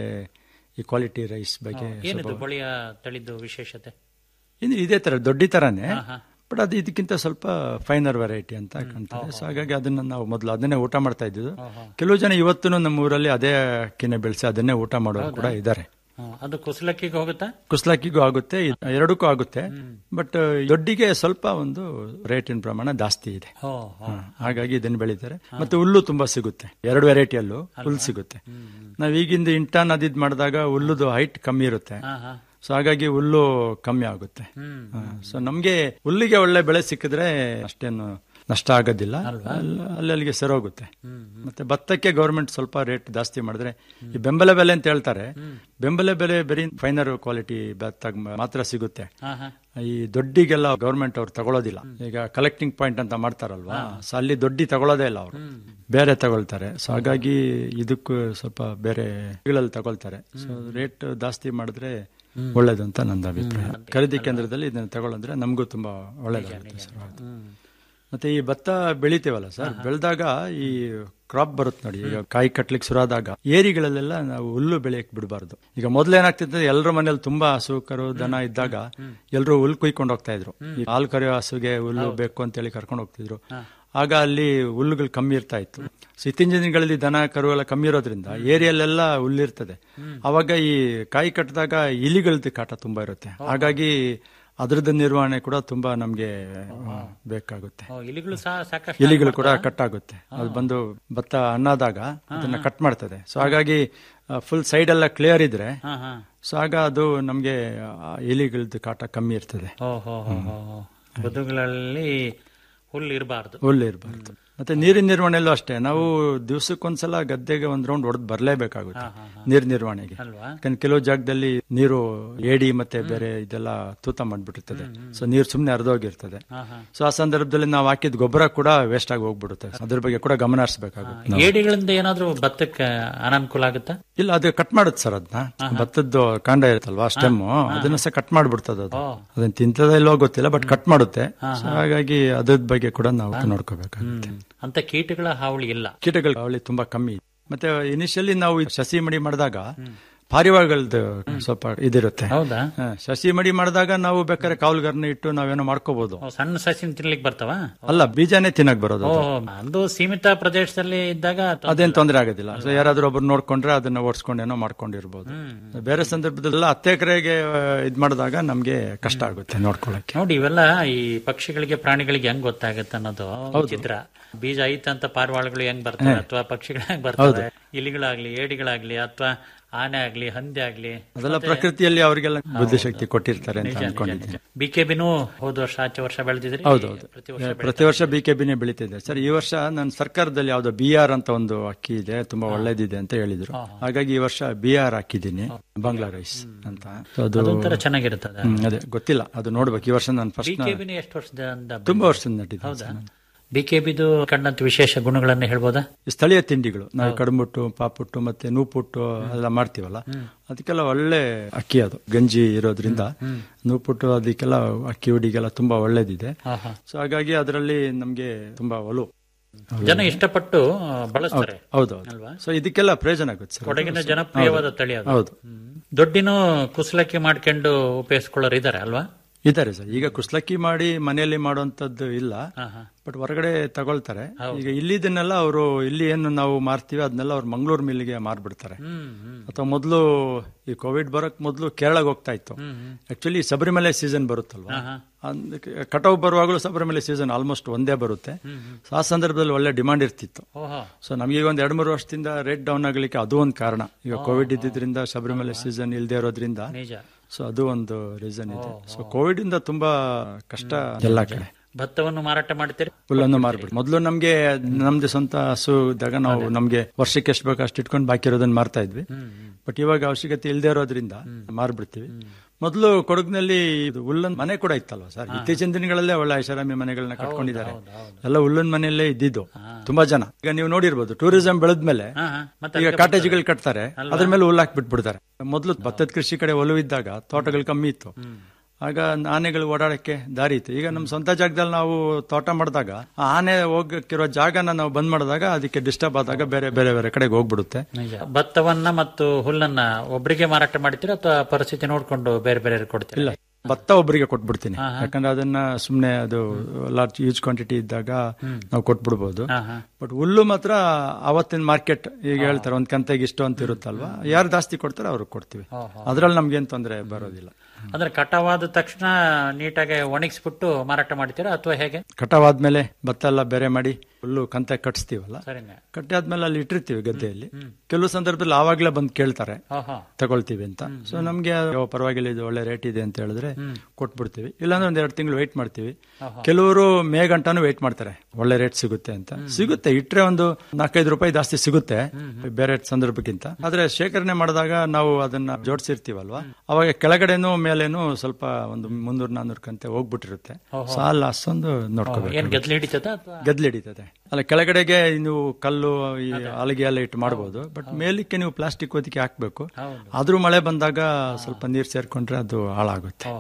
ಈ ಕ್ವಾಲಿಟಿ ರೈಸ್ ಬಗ್ಗೆ ಏನಿದು ಬಳಿಯ ತಳಿದ್ದು ವಿಶೇಷತೆ ಇನ್ನು ಇದೇ ತರ ದೊಡ್ಡಿ ತರಾನೇ ಬಟ್ ಅದು ಇದಕ್ಕಿಂತ ಸ್ವಲ್ಪ ಫೈನರ್ ವೆರೈಟಿ ಅಂತ ಕಾಣ್ತದೆ ಸೊ ಹಾಗಾಗಿ ಅದನ್ನ ನಾವು ಮೊದಲು ಅದನ್ನೇ ಊಟ ಮಾಡ್ತಾ ಇದ್ದಿದ್ದು ಕೆಲವು ಜನ ಇವತ್ತು ನಮ್ಮ ಊರಲ್ಲಿ ಅದೇ ಅಕ್ಕಿನೇ ಬೆಳೆಸಿ ಅದನ್ನೇ ಊಟ ಮಾಡೋರು ಕೂಡ ಇದ್ದಾರೆ ಹ್ಮ್. ಅದು ಕುಸಲಕ್ಕಿಗೆ ಹೋಗುತ್ತಾ ಕುಸ್ಲಾಕಿಗೂ ಆಗುತ್ತೆ ಇದ್- ಎರಡಕ್ಕೂ ಆಗುತ್ತೆ ಬಟ್ ದೊಡ್ಡಿಗೆ ಸ್ವಲ್ಪ ಒಂದು ರೇಟಿನ ಪ್ರಮಾಣ ಜಾಸ್ತಿ ಇದೆ ಹೋ ಹ, ಹಾಗಾಗಿ ಇದನ್ನ ಬೆಳೀತಾರೆ ಮತ್ತೆ ಹುಲ್ಲು ತುಂಬಾ ಸಿಗುತ್ತೆ ಎರಡು ವೆರೈಟಿಯಲ್ಲೂ ಹುಲ್ಲು ಸಿಗುತ್ತೆ ನಾವ್ ಈಗಿಂದ ಇಂಟಾನ್ ಅದಿದ್ ಮಾಡಿದಾಗ ಹುಲ್ಲುದು ಹೈಟ್ ಕಮ್ಮಿ ಇರುತ್ತೆ ಹಾ ಹಾ ಸೊ ಹಾಗಾಗಿ ಹುಲ್ಲು ಕಮ್ಮಿ ಆಗುತ್ತೆ ಸೊ ನಮ್ಗೆ ಹುಲ್ಲಿಗೆ ಒಳ್ಳೆ ಬೆಳೆ ಸಿಕ್ಕಿದ್ರೆ ಅಷ್ಟೇನು ನಷ್ಟ ಆಗೋದಿಲ್ಲ ಅಲ್- ಅಲ್ಲಲ್ಲಿಗೆ ಸರೋಗುತ್ತೆ ಮತ್ತೆ ಭತ್ತಕ್ಕೆ ಗೌರ್ಮೆಂಟ್ ಸ್ವಲ್ಪ ರೇಟ್ ಜಾಸ್ತಿ ಮಾಡಿದ್ರೆ ಈ ಬೆಂಬಲ ಬೆಲೆ ಅಂತ ಹೇಳ್ತಾರೆ ಬೆಂಬಲ ಬೆಲೆ ಬರೀ ಫೈನರ್ ಕ್ವಾಲಿಟಿ ಭತ್ತ ಮಾತ್ರ ಸಿಗುತ್ತೆ ಹಾ ಹಾ ಈ ದೊಡ್ಡಿಗೆಲ್ಲ ಗೌರ್ಮೆಂಟ್ ಅವ್ರು ತಗೊಳ್ಳೋದಿಲ್ಲ ಈಗ ಕಲೆಕ್ಟಿಂಗ್ ಪಾಯಿಂಟ್ ಅಂತ ಮಾಡ್ತಾರಲ್ವಾ ಸೊ ಅಲ್ಲಿ ದೊಡ್ಡಿ ತಗೊಳ್ಳೋದೇ ಇಲ್ಲ ಅವರು ಬೇರೆ ತಗೊಳ್ತಾರೆ ಸೊ ಹಾಗಾಗಿ ಇದಕ್ಕೂ ಸ್ವಲ್ಪ ಬೇರೆ ಗಳಲ್ಲಿ ತಗೊಳ್ತಾರೆ ಸೊ ರೇಟ್ ಜಾಸ್ತಿ ಮಾಡಿದ್ರೆ ಒಳ್ಳೇದು ಅಂತ ನನ್ನ ಅಭಿಪ್ರಾಯ ಖರೀದಿ ಕೇಂದ್ರದಲ್ಲಿ ಇದನ್ನ ತಗೊಳ್ಳಂದ್ರೆ ನಮಗೂ ತುಂಬಾ ಒಳ್ಳೇದಾಗುತ್ತೆ ಸರ್ ಹೌದು. ಮತ್ತೆ ಈ ಭತ್ತ ಬೆಳಿತೀವಲ್ಲ ಸರ್ ಬೆಳೆದಾಗ ಈ ಕ್ರಾಪ್ ಬರುತ್ತೆ ನೋಡಿ ಈಗ ಕಾಯಿ ಕಟ್ಲಿಕ್ಕೆ ಶುರುವಾದಾಗ ಏರಿಗಳಲ್ಲೆಲ್ಲ ನಾವು ಹುಲ್ಲು ಬೆಳೆಯಕ್ ಬಿಡಬಾರ್ದು ಈಗ ಮೊದ್ಲು ಏನಾಗ್ತಿತ್ತು ಎಲ್ಲರ ಮನೇಲಿ ತುಂಬಾ ಹಸು ಕರು ದನ ಇದ್ದಾಗ ಎಲ್ಲರೂ ಹುಲ್ಲು ಕುಯ್ಕೊಂಡು ಹೋಗ್ತಾ ಇದ್ರು ಈ ಹಾಲು ಕರೆಯೋ ಹಸುಗೆ ಹುಲ್ಲು ಬೇಕು ಅಂತೇಳಿ ಕರ್ಕೊಂಡು ಹೋಗ್ತಿದ್ರು ಆಗ ಅಲ್ಲಿ ಹುಲ್ಲುಗಳು ಕಮ್ಮಿ ಇರ್ತಾ ಇತ್ತು ಸೊ ಇತ್ತೀಚಿನ ದಿನಗಳಲ್ಲಿ ದನ ಕರು ಎಲ್ಲ ಕಮ್ಮಿ ಇರೋದ್ರಿಂದ ಏರಿಯಲ್ಲೆಲ್ಲ ಹುಲ್ಲಿರ್ತದೆ ಅವಾಗ ಈ ಕಾಯಿ ಕಟ್ಟಿದಾಗ ಇಲಿಗಳದ್ದು ಕಾಟ ತುಂಬಾ ಇರುತ್ತೆ ಹಾಗಾಗಿ ಅದ್ರದ್ದು ನಿರ್ವಹಣೆ ಕೂಡ ತುಂಬಾ ನಮ್ಗೆ ಆ, ಬೇಕಾಗುತ್ತೆ ಓ, ಇಲಿಗಳು ಸಹ ಸಾಕಷ್ಟು ಇಲಿಗಳು ಕೂಡ ಕಟ್ ಆಗುತ್ತೆ ಅದು ಬಂದು ಭತ್ತ ಹಣ್ಣಾದಾಗ ಅದನ್ನ ಕಟ್ ಮಾಡ್ತದೆ ಸೊ ಹಾಗಾಗಿ ಫುಲ್ ಸೈಡ್ ಎಲ್ಲ ಕ್ಲಿಯರ್ ಇದ್ರೆ ಹಾ ಹಾ ಸೊ ಆಗ ಅದು ನಮ್ಗೆ ಆ ಇಲಿಗಳದ್ದು ಕಾಟ ಕಮ್ಮಿ ಇರ್ತದೆ ಹೋ ಹೋ ಹೋ ಹೋ ಹೋ. ಬದುಗಳಲ್ಲಿ ಹುಲ್ಲು ಇರಬಾರ್ದು ಹುಲ್ಲು ಇರಬಾರ್ದು ಮತ್ತೆ ನೀರಿನ ನಿರ್ವಹಣೆಯಲ್ಲೂ ಅಷ್ಟೇ ನಾವು ದಿವಸಕ್ಕೊಂದ್ಸಲ ಗದ್ದೆಗೆ ಒಂದ್ ರೌಂಡ್ ಹೊಡೆದು ಬರಲೇಬೇಕಾಗುತ್ತೆ ನೀರ್ ನಿರ್ವಹಣೆಗೆ ಅಲ್ವಾ ಯಾಕಂದ್ರೆ ಕೆಲವು ಜಾಗದಲ್ಲಿ ನೀರು ಏಡಿ ಮತ್ತೆ ಬೇರೆ ಇದೆಲ್ಲ ತೂತ ಮಾಡ್ಬಿಟ್ಟಿರ್ತದೆ ಸೊ ನೀರು ಸುಮ್ನೆ ಹರಿದೋಗಿರ್ತದೆ ಹಾ ಹಾ ಸೊ ಆ ಸಂದರ್ಭದಲ್ಲಿ ನಾವು ಹಾಕಿದ ಗೊಬ್ಬರ ಕೂಡ ವೇಸ್ಟ್ ಆಗಿ ಹೋಗ್ಬಿಡುತ್ತೆ ಅದ್ರ ಬಗ್ಗೆ ಕೂಡ ಗಮನ ಹರಿಸಬೇಕಾಗುತ್ತೆ ಏಡಿಗಳಿಂದ ಏನಾದ್ರೂ ಭತ್ತಕ್ಕೆ ಅನಾನುಕೂಲ ಆಗುತ್ತಾ ಇಲ್ಲ ಅದು ಕಟ್ ಮಾಡುತ್ತೆ ಸರ್ ಅದನ್ನ ಭತ್ತದ್ದು ಕಾಂಡ ಇರುತ್ತಲ್ವಾ ಸ್ಟೆಮ್ ಅದನ್ನ ಸಹ ಕಟ್ ಮಾಡ್ಬಿಡ್ತದೆ ಅದು ಅದನ್ನ ತಿಂತದ ಇಲ್ವೋ ಗೊತ್ತಿಲ್ಲ ಬಟ್ ಕಟ್ ಮಾಡುತ್ತೆ So ಹಾಗಾಗಿ ಅದ್ರ ಬಗ್ಗೆ ಕೂಡ ನಾವು ನೋಡ್ಕೋಬೇಕಾಗುತ್ತೆ ಅಂತ ಕೀಟಗಳ ಹಾವಳಿ ಇಲ್ಲ ಕೀಟಗಳ ಹಾವಳಿ ತುಂಬಾ ಕಮ್ಮಿ ಮತ್ತೆ ಇನಿಷಿಯಲಿ ನಾವು ಈ ಸಸಿ ಮಡಿ ಮಾಡಿದಾಗ ಪಾರಿವಾಳಗಳದ್ದು ಸ್ವಲ್ಪ ಇದಿರುತ್ತೆ ಹೌದಾ ಹ, ಸಸಿ ಮಡಿ ಮಾಡಿದಾಗ ನಾವು ಬೇಕಾದ್ರೆ ಕಾವಲುಗಾರನ ಇಟ್ಟು ನಾವೇನೋ ಮಾಡ್ಕೋಬಹುದು ಓ, ಸಣ್ಣ ಸಸಿನ ತಿನ್ಲಿಕ್ಕೆ ಬರ್ತಾವ ಅಲ್ಲ ಬೀಜನೇ ತಿನ್ನಕ್ ಬರೋದು ಓ ಅದು. ಒಂದು ಸೀಮಿತ ಪ್ರದೇಶದಲ್ಲಿ ಇದ್ದಾಗ ತೊಂದ್ರೆ ಅದೇನ್ ತೊಂದರೆ ಆಗೋದಿಲ್ಲ ಸೊ ಯಾರಾದ್ರೂ ಒಬ್ರು ನೋಡ್ಕೊಂಡ್ರೆ ಅದನ್ನ ಓಡಿಸ್ಕೊಂಡೇನೋ ಮಾಡ್ಕೊಂಡಿರ್ಬೋದು ಬೇರೆ ಸಂದರ್ಭದಲ್ಲ ಹತ್ತು ಎಕರೆಗೆ ಇದ್ ಮಾಡಿದಾಗ ನಮ್ಗೆ ಕಷ್ಟ ಆಗುತ್ತೆ ನೋಡ್ಕೊಳಕ್ಕೆ ನೋಡಿ ಇವೆಲ್ಲ ಈ ಪಕ್ಷಿಗಳಿಗೆ ಪ್ರಾಣಿಗಳಿಗೆ ಹೆಂಗ್ ಗೊತ್ತಾಗತ್ತೆ ಅನ್ನೋದು ಚಿತ್ರ ಬೀಜ ಐತಂತ ಪಾರಿವಾಳಗಳು ಹೆಂಗ್ ಬರ್ತವೆ ಅಥವಾ ಪಕ್ಷಿಗಳು ಹೆಂಗ್ ಬರ್ತವೆ ಇಲಿಗಳಾಗ್ಲಿ ಏಡಿಗಳಾಗ್ಲಿ ಅಥವಾ ಆನೆ ಆಗ್ಲಿ ಹಂದಿ ಆಗ್ಲಿ ಅದೆಲ್ಲ ಪ್ರಕೃತಿಯಲ್ಲಿ ಅವರಿಗೆಲ್ಲ ಬುದ್ಧಿಶಕ್ತಿ ಕೊಟ್ಟಿರ್ತಾರೆ ಅಂತ ಅನ್ಕೊಂಡಿದ್ದೀನಿ ಬಿ ಕೆ ಬಿನೂ ಹೋದ ವರ್ಷ ಆಚೆ ವರ್ಷ ಬೆಳೆದಿದ್ರಿ ಹೌದೌದು ಪ್ರತಿ ವರ್ಷ ಪ್ರತಿ ವರ್ಷ ಬಿ ಕೆ ಬಿನೇ ಬೆಳೀತಿದೆ ಸರ್ ಈ ವರ್ಷ ನನ್ನ ಸರ್ಕಾರದಲ್ಲಿ ಯಾವ್ದೋ ಬಿ ಆರ್ ಅಂತ ಒಂದು ಅಕ್ಕಿ ಇದೆ ತುಂಬಾ ಒಳ್ಳೇದಿದೆ ಅಂತ ಹೇಳಿದ್ರು ಹಾಗಾಗಿ ಈ ವರ್ಷ ಬಿ ಆರ್ ಹಾಕಿದ್ದೀನಿ ಬಾಂಗ್ಲಾ ರೈಸ್ ಅಂತ So ಅದು ಅದೊಂಥರ ಚೆನ್ನಾಗಿರುತ್ತದೆ ಹ್ಮ್, ಅದೇ ಗೊತ್ತಿಲ್ಲ ಅದು ನೋಡ್ಬೇಕು ಈ ವರ್ಷ ನಾನು ಬಿ ಫಸ್ಟ್ ಕೆ ಬಿನ ಎಷ್ಟು ವರ್ಷದಿಂದ ತುಂಬಾ ವರ್ಷದಿಂದ ನಟಿದ್ದೆ ಹೌದಾ ಬಿ ಕೆ ಬಿದು ಕಂಡಂತ ವಿಶೇಷ ಗುಣಗಳನ್ನ ಹೇಳ್ಬೋದಾ ಈ ಸ್ಥಳೀಯ ತಿಂಡಿಗಳು ನಾವು ಕಡುಬುಟ್ಟು ಪಾಪುಟ್ಟು ಮತ್ತೆ ನೂಪುಟ್ಟು ಎಲ್ಲ ಮಾಡ್ತೀವಲ್ಲ ಅದಕ್ಕೆಲ್ಲ ಒಳ್ಳೆ ಅಕ್ಕಿ ಅದು ಗಂಜಿ ಇರೋದ್ರಿಂದ ನೂಪುಟ್ಟು ಅದಕ್ಕೆಲ್ಲ ಅಕ್ಕಿ ಹುಡಿಗೆಲ್ಲ ತುಂಬಾ ಒಳ್ಳೇದಿದೆ ಆಹಾ. ಸೊ ಹಾಗಾಗಿ ಅದರಲ್ಲಿ ನಮ್ಗೆ ತುಂಬಾ ಒಲು ಜನ ಇಷ್ಟಪಟ್ಟು ಆ, ಬಳಸ್ತಾರೆ ಹೌದೌದು ಅಲ್ವಾ? ಸೊ ಇದಕ್ಕೆಲ್ಲ ಪ್ರಯೋಜನ ಆಗುತ್ತೆ ಸರ್ ಕೊಡಗಿನ ಜನಪ್ರಿಯವಾದ ತಳಿ ಅದು ಹೌದು ಹ್ಮ್. ದೊಡ್ಡಿನೂ ಕುಸಲಕ್ಕಿ ಮಾಡ್ಕೊಂಡು ಉಪಯೋಗಿಸ್ಕೊಳ್ಳೋರು ಇದಾರೆ ಅಲ್ವಾ ಇದ್ದಾರೆ ಸರ್ ಈಗ ಕುಸ್ಲಕ್ಕಿ ಮಾಡಿ ಮನೆಯಲ್ಲಿ ಮಾಡುವಂತದ್ದು ಇಲ್ಲ ಆಹಾ. ಬಟ್ ಹೊರಗಡೆ ತಗೊಳ್ತಾರೆ ಈಗ ಇಲ್ಲಿದನ್ನೆಲ್ಲ ಅವರು ಇಲ್ಲಿ ಏನು ನಾವು ಮಾರ್ತೀವಿ ಅದನ್ನೆಲ್ಲ ಅವ್ರು ಮಂಗಳೂರು ಮಿಲ್ಗೆ ಮಾರ್ಬಿಡ್ತಾರೆ ಹ್ಮ್ ಹ್ಮ್ ಅಥವಾ ಮೊದಲು ಈ ಕೋವಿಡ್ ಬರಕ್ ಮೊದಲು ಕೇರಳಗೆ ಹೋಗ್ತಾ ಇತ್ತು ಆಕ್ಚುಲಿ ಶಬರಿಮಲೆ ಸೀಸನ್ ಬರುತ್ತಲ್ವಾ ಕಟಾವ್ ಬರುವಾಗಲೂ ಶಬರಿಮಲೆ ಸೀಸನ್ ಆಲ್ಮೋಸ್ಟ್ ಒಂದೇ ಬರುತ್ತೆ So ಆ ಸಂದರ್ಭದಲ್ಲಿ ಒಳ್ಳೆ ಡಿಮಾಂಡ್ ಇರ್ತಿತ್ತು ಓಹೋ ಸೊ ನಮಗೆ ಒಂದು ಎರಡು ಮೂರು ವರ್ಷದಿಂದ ರೇಟ್ ಡೌನ್ ಆಗ್ಲಿಕ್ಕೆ ಅದು ಒಂದು ಕಾರಣ ಈಗ ಕೋವಿಡ್ ಇದ್ದಿದ್ರಿಂದ ಶಬರಿಮಲೆ ಸೀಸನ್ ಇಲ್ಲದೆ ಇರೋದ್ರಿಂದ ನಿಜ ಸೊ ಅದು ಒಂದು ರೀಸನ್ ಇದೆ ಸೊ ಕೋವಿಡ್ ಇಂದ ತುಂಬಾ ಕಷ್ಟ ಎಲ್ಲ ಕಡೆ ಭತ್ತವನ್ನು ಮಾರಾಟ ಮಾಡ್ತೀರಿ ಹುಲ್ಲನ್ನು ಮಾರ್ಬಿಟ್ಟು ಮೊದಲು ನಮ್ಗೆ ನಮ್ದು ಸ್ವಂತ ಹಸು ಇದ್ದಾಗ ನಾವು ನಮ್ಗೆ ವರ್ಷಕ್ಕೆ ಎಷ್ಟು ಬೇಕು ಅಷ್ಟು ಇಟ್ಕೊಂಡು ಬಾಕಿ ಇರೋದನ್ನ ಮಾರ್ತಾ ಇದ್ವಿ ಬಟ್ ಇವಾಗ ಅವಶ್ಯಕತೆ ಇಲ್ಲದೆ ಇರೋದ್ರಿಂದ ಮಾರ್ಬಿಡ್ತೀವಿ ಮೊದಲು ಕೊಡಗಿನಲ್ಲಿ ಇದು ಹುಲ್ಲನ್ ಮನೆ ಕೂಡ ಇತ್ತಲ್ವಾ ಸರ್ ಇತ್ತೀಚಿನ ದಿನಗಳಲ್ಲೇ ಒಳ್ಳೆ ಐಷಾರಾಮಿ ಮನೆಗಳನ್ನ ಕಟ್ಕೊಂಡಿದ್ದಾರೆ ಎಲ್ಲ ಹುಲ್ಲನ್ ಮನೆಯಲ್ಲೇ ಇದ್ದಿದ್ದು ತುಂಬಾ ಜನ ಈಗ ನೀವು ನೋಡಿರ್ಬೋದು ಟೂರಿಸಂ ಬೆಳೆದ್ಮೇಲೆ ಹಾ, ಹಾ. ಮತ್ತೆ ಈಗ ಕಾಟೇಜ್ಗಳು ಕಟ್ತಾರೆ ಅದ್ರ ಮೇಲೆ ಹುಲ್ಲು ಹಾಕ್ಬಿಟ್ಬಿಡ್ತಾರೆ ಮೊದಲು ಭತ್ತದ ಕೃಷಿ ಕಡೆ ಒಲವು ಇದ್ದಾಗ ತೋಟಗಳು ಕಮ್ಮಿ ಇತ್ತು ಆಗ ಆನೆಗಳು ಓಡಾಡಕ್ಕೆ ದಾರಿ ಇತ್ತು ಈಗ ನಮ್ಮ ಸ್ವಂತ ಜಾಗದಲ್ಲಿ ನಾವು ತೋಟ ಮಾಡಿದಾಗ ಆ ಆನೆ ಹೋಗಕ್ಕಿರೋ ಜಾಗನ ನಾವು ಬಂದ್ ಮಾಡಿದಾಗ ಅದಕ್ಕೆ ಡಿಸ್ಟರ್ಬ್ ಆದಾಗ ಬೇರೆ ಬೇರೆ ಬೇರೆ ಕಡೆಗೆ ಹೋಗ್ಬಿಡುತ್ತೆ ನಿಜ ಭತ್ತವನ್ನ ಮತ್ತು ಹುಲ್ಲನ್ನ ಒಬ್ಬರಿಗೆ ಮಾರಾಟ ಮಾಡ್ತೀರಾ ಅಥವಾ ಪರಿಸ್ಥಿತಿ ನೋಡ್ಕೊಂಡು ಬೇರೆ ಬೇರೆ ಕೊಡ್ತೀರಾ ಇಲ್ಲ ಭತ್ತ ಒಬ್ಬರಿಗೆ ಕೊಟ್ಬಿಡ್ತೀನಿ ಯಾಕಂದ್ರೆ ಅದನ್ನ ಸುಮ್ನೆ ಅದು ಲಾರ್ಜ್ ಯೂಸ್ ಕ್ವಾಂಟಿಟಿ ಇದ್ದಾಗ ನಾವು ಕೊಟ್ಬಿಡ್ಬೋದು ಹಾ, ಹಾ. ಬಟ್ ಹುಲ್ಲು ಮಾತ್ರ ಅವತ್ತಿನ ಮಾರ್ಕೆಟ್ ಈಗ ಹೇಳ್ತಾರೆ ಒಂದ್ ಕಂತೆಗೆ ಇಷ್ಟು ಅಂತ ಇರುತ್ತಲ್ವಾ ಯಾರು ಜಾಸ್ತಿ ಕೊಡ್ತಾರೆ ಅವ್ರಿಗೆ ಕೊಡ್ತೀವಿ ಅದ್ರಲ್ಲಿ ನಮ್ಗೇನ್ ತೊಂದರೆ ಬರೋದಿಲ್ಲ ಅಂದ್ರೆ ಕಟಾವಾದ ತಕ್ಷಣ ನೀಟಾಗಿ ಒಣಗಿಸ್ಬಿಟ್ಟು ಮಾರಾಟ ಮಾಡ್ತೀರಾ ಅಥವಾ ಹೇಗೆ ಕಟಾವ್ ಆದ್ಮೇಲೆ ಭತ್ತ ಎಲ್ಲ ಬೇರೆ ಮಾಡಿ ಹುಲ್ಲು ಕಂತೆ ಕಟ್ಸ್ತೀವಲ್ಲ ಸರಿನೇ ಕಟ್ಟಿ ಆದ್ಮೇಲೆ ಅಲ್ಲಿ ಇಟ್ಟಿರ್ತೀವಿ ಗದ್ದೆಯಲ್ಲಿ ಕೆಲವು ಸಂದರ್ಭದಲ್ಲಿ ಆವಾಗ್ಲೇ ಬಂದು ಕೇಳ್ತಾರೆ ಓಹೋ ತಗೊಳ್ತೀವಿ ಅಂತ ಸೊ ನಮ್ಗೆ ಅಯ್ಯೋ, ಪರವಾಗಿಲ್ಲ ಇದು ಒಳ್ಳೆ ರೇಟ್ ಇದೆ ಅಂತ ಹೇಳಿದ್ರೆ ಕೊಟ್ಬಿಡ್ತೀವಿ ಇಲ್ಲಾಂದ್ರೆ ಒಂದ್ ಎರಡು ತಿಂಗಳು ವೆಯ್ಟ್ ಮಾಡ್ತೀವಿ ಕೆಲವರು ಮೇ ಗಂಟಾನು ವೆಯ್ಟ್ ಮಾಡ್ತಾರೆ ಒಳ್ಳೆ ರೇಟ್ ಸಿಗುತ್ತೆ ಅಂತ ಸಿಗುತ್ತೆ ಇಟ್ರೆ ಒಂದು ನಾಲ್ಕೈದು ರೂಪಾಯಿ ಜಾಸ್ತಿ ಸಿಗುತ್ತೆ ಬೇರೆ ಸಂದರ್ಭಕ್ಕಿಂತ ಆದ್ರೆ ಶೇಖರಣೆ ಮಾಡಿದಾಗ ನಾವು ಅದನ್ನ ಜೋಡಿಸಿರ್ತೀವಲ್ವಾ ಅವಾಗ ಕೆಳಗಡೆನೂ ಮೇಲೇನು ಸ್ವಲ್ಪ ಒಂದು ಮುನ್ನೂರ್ ನಾನ್ನೂರು ಕಂತೆ ಹೋಗ್ಬಿಟ್ಟಿರುತ್ತೆ ಸೊ ಅಲ್ಲಿ ಅಷ್ಟೊಂದು ನೋಡ್ಕೋಬೇಕು ಏನ್ ಗದ್ಲಿ ಹಿಡಿತದ ಅಥವಾ ಗದ್ಲಿ ಹಿಡಿತದೆ ಅಲ್ಲ ಕೆಳಗಡೆಗೆ ನೀವು ಕಲ್ಲು ಈ ಹಲಗೆ ಎಲ್ಲ ಇಟ್ಟು ಮಾಡಬಹುದು ಬಟ್ ಮೇಲಕ್ಕೆ ನೀವು ಪ್ಲಾಸ್ಟಿಕ್ ಹೊದಿಕೆ ಹಾಕ್ಬೇಕು ಆದ್ರೂ ಮಳೆ ಬಂದಾಗ ಸ್ವಲ್ಪ ನೀರ್ ಸೇರ್ಕೊಂಡ್ರೆ ಅದು ಹಾಳಾಗುತ್ತೆ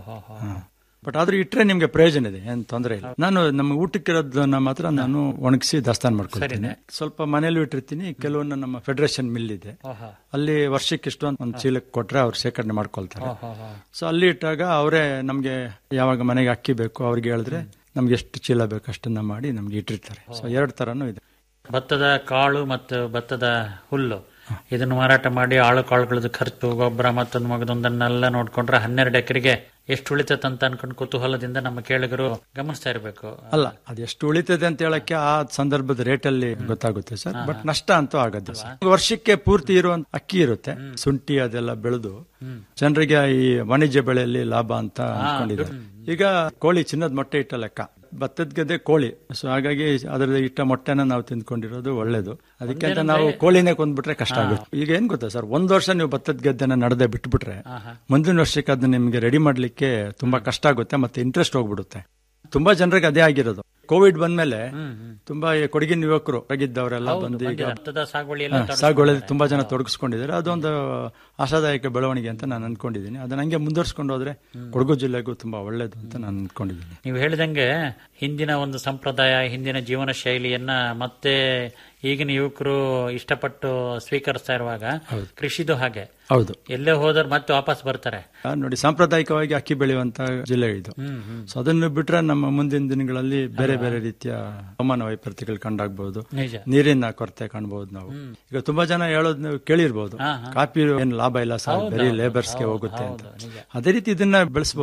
ಬಟ್ ಆದ್ರೂ ಇಟ್ರೆ ನಿಮ್ಗೆ ಪ್ರಯೋಜನ ಇದೆ ಏನ್ ತೊಂದರೆ ಇಲ್ಲ ನಾನು ನಮ್ಮ ಊಟಕ್ಕಿರೋದನ್ನ ಮಾತ್ರ ನಾನು ಒಣಗಿಸಿ ದಾಸ್ತಾನು ಮಾಡ್ಕೊಳ್ತೀನಿ ಸ್ವಲ್ಪ ಮನೇಲೂ ಇಟ್ಟಿರ್ತೀನಿ ಕೆಲವನ್ನ ನಮ್ಮ ಫೆಡರೇಷನ್ ಮಿಲ್ ಇದೆ ಅಲ್ಲಿ ವರ್ಷಕ್ಕೆ ಇಷ್ಟು ಅಂತ ಒಂದು ಚೀಲಕ್ಕೆ ಕೊಟ್ರೆ ಅವ್ರು ಶೇಖರಣೆ ಮಾಡ್ಕೊಳ್ತಾರೆ ಸೊ ಅಲ್ಲಿ ಇಟ್ಟಾಗ ಅವರೇ ನಮ್ಗೆ ಯಾವಾಗ ಮನೆಗೆ ಅಕ್ಕಿ ಬೇಕು ಅವ್ರಿಗೆ ಹೇಳಿದ್ರೆ ನಮ್ಗೆ ಎಷ್ಟು ಚೀಲ ಬೇಕು ಅಷ್ಟನ್ನ ಮಾಡಿ ನಮ್ಗೆ ಇಟ್ಟಿರ್ತಾರೆ ಸೊ ಎರಡು ತರನು ಇದೆ ಭತ್ತದ ಕಾಳು ಮತ್ತು ಭತ್ತದ ಹುಲ್ಲು ಇದನ್ನು ಮಾರಾಟ ಮಾಡಿ ಆಳು ಕಾಳುಗಳದ್ದು ಖರ್ಚು ಗೊಬ್ಬರ ಮತ್ತೊಂದು ಮಗದೊಂದನ್ನೆಲ್ಲ ನೋಡ್ಕೊಂಡ್ರೆ ಹನ್ನೆರಡು ಎಕರೆಗೆ ಎಷ್ಟು ಉಳಿತೈತೆ ಅಂತ ಅನ್ಕೊಂಡು ಕುತೂಹಲದಿಂದ ನಮ್ಮ ಕೇಳಿಗರು ಗಮನಿಸ್ತಾ ಇರಬೇಕು ಅಲ್ಲ ಅದು ಎಷ್ಟು ಉಳಿತದೆ ಅಂತ ಹೇಳಕ್ಕೆ ಆ ಸಂದರ್ಭದ ರೇಟ್ ಅಲ್ಲಿ ಗೊತ್ತಾಗುತ್ತೆ ಸರ್ ಬಟ್ ನಷ್ಟ ಅಂತೂ ಆಗತ್ತೆ ಸರ್ ವರ್ಷಕ್ಕೆ ಪೂರ್ತಿ ಇರುವಂತ ಅಕ್ಕಿ ಇರುತ್ತೆ ಶುಂಠಿ ಅದೆಲ್ಲ ಬೆಳೆದು ಜನರಿಗೆ ಈ ವಾಣಿಜ್ಯ ಬೆಳೆಯಲ್ಲಿ ಲಾಭ ಅಂತ ಅನ್ಕೊಂಡಿದ್ದಾರೆ ಈಗ ಕೋಳಿ ಚಿನ್ನದ ಮೊಟ್ಟೆ ಇಟ್ಟ ಲೆಕ್ಕ ಭತ್ತದ ಗದ್ದೆ ಕೋಳಿ ಸೊ ಹಾಗಾಗಿ ಅದರ ಇಟ್ಟ ಮೊಟ್ಟೆನ ನಾವು ತಿಂದ್ಕೊಂಡಿರೋದು ಒಳ್ಳೇದು ಅದಕ್ಕೆ ಅಂತ ನಾವು ಕೋಳಿನೇ ಕೊಂದ್ಬಿಟ್ರೆ ಕಷ್ಟ ಆಗುತ್ತೆ ಈಗ ಏನ್ ಗೊತ್ತಾ ಸರ್ ಒಂದ್ ವರ್ಷ ನೀವು ಭತ್ತದ ಗದ್ದೆನ ನಡೆದೇ ಬಿಟ್ಬಿಟ್ರೆ ಮುಂದಿನ ವರ್ಷಕ್ಕೆ ಅದನ್ನ ನಿಮ್ಗೆ ರೆಡಿ ಮಾಡ್ಲಿಕ್ಕೆ ತುಂಬಾ ಕಷ್ಟ ಆಗುತ್ತೆ ಮತ್ತೆ ಇಂಟ್ರೆಸ್ಟ್ ಹೋಗ್ಬಿಡುತ್ತೆ ತುಂಬಾ ಜನರಿಗೆ ಅದೇ ಆಗಿರೋದು ಕೋವಿಡ್ ಬಂದ್ಮೇಲೆ ತುಂಬಾ ಈ ಕೊಡಗಿನ ಯುವಕರು ಹೊರಗಿದ್ದವರೆಲ್ಲ ಬಂದು ಈಗ ಭತ್ತದ ಸಾಗುವಳಿ ಎಲ್ಲ ಹಾ, ಸಾಗುವಳಿಯಲ್ಲಿ ತುಂಬಾ ಜನ ತೊಡಗಿಸ್ಕೊಂಡಿದ್ದಾರೆ ಅದೊಂದು ಆಶಾದಾಯಕ ಬೆಳವಣಿಗೆ ಅಂತ ನಾನು ಅನ್ಕೊಂಡಿದ್ದೀನಿ ಅದನ್ನ ಹಂಗೆ ಮುಂದುವರ್ಸ್ಕೊಂಡು ಹೋದ್ರೆ ಕೊಡಗು ಜಿಲ್ಲೆಗೂ ತುಂಬಾ ಒಳ್ಳೇದು ಅಂತ ನಾನು ಅನ್ಕೊಂಡಿದ್ದೀನಿ ನೀವು ಹೇಳಿದಂಗೆ ಹಿಂದಿನ ಒಂದು ಸಂಪ್ರದಾಯ ಹಿಂದಿನ ಜೀವನ ಶೈಲಿಯನ್ನ ಮತ್ತೆ ಈಗಿನ ಯುವಕರು ಇಷ್ಟಪಟ್ಟು ಸ್ವೀಕರಿಸ್ತಾ ಇರುವಾಗ ಕೃಷಿದು ಹಾಗೆ ಹೌದು ಎಲ್ಲೇ ಹೋದ್ರೆ ಮತ್ತೆ ವಾಪಸ್ ಬರ್ತಾರೆ ಆ, ನೋಡಿ ಸಾಂಪ್ರದಾಯಿಕವಾಗಿ ಅಕ್ಕಿ ಬೆಳೆಯುವಂತ ಜಿಲ್ಲೆ ಇದು ಸೊ ಅದನ್ನು ಬಿಟ್ರೆ ನಮ್ಮ ಮುಂದಿನ ದಿನಗಳಲ್ಲಿ ಬೇರೆ ಬೇರೆ ರೀತಿಯ ಹವಾಮಾನ ವೈಪರೀತ್ಯಗಳು ಕಂಡಾಗಬಹುದು ನಿಜ ನೀರಿನ ಕೊರತೆ ಕಾಣಬಹುದು ನಾವು ಈಗ ತುಂಬಾ ಜನ ಹೇಳೋದ್ ನೀವು ಕೇಳಿರ್ಬೋದು ಕಾಫಿ ಏನ್ ಲಾಭ ಇಲ್ಲ ಸರ್ ಬರೀ ಲೇಬರ್ಸ್ಗೆ ಹೋಗುತ್ತೆ ಅಂತ ಅದೇ ರೀತಿ ಇದನ್ನ ಬೆಳೆಸಬಹುದು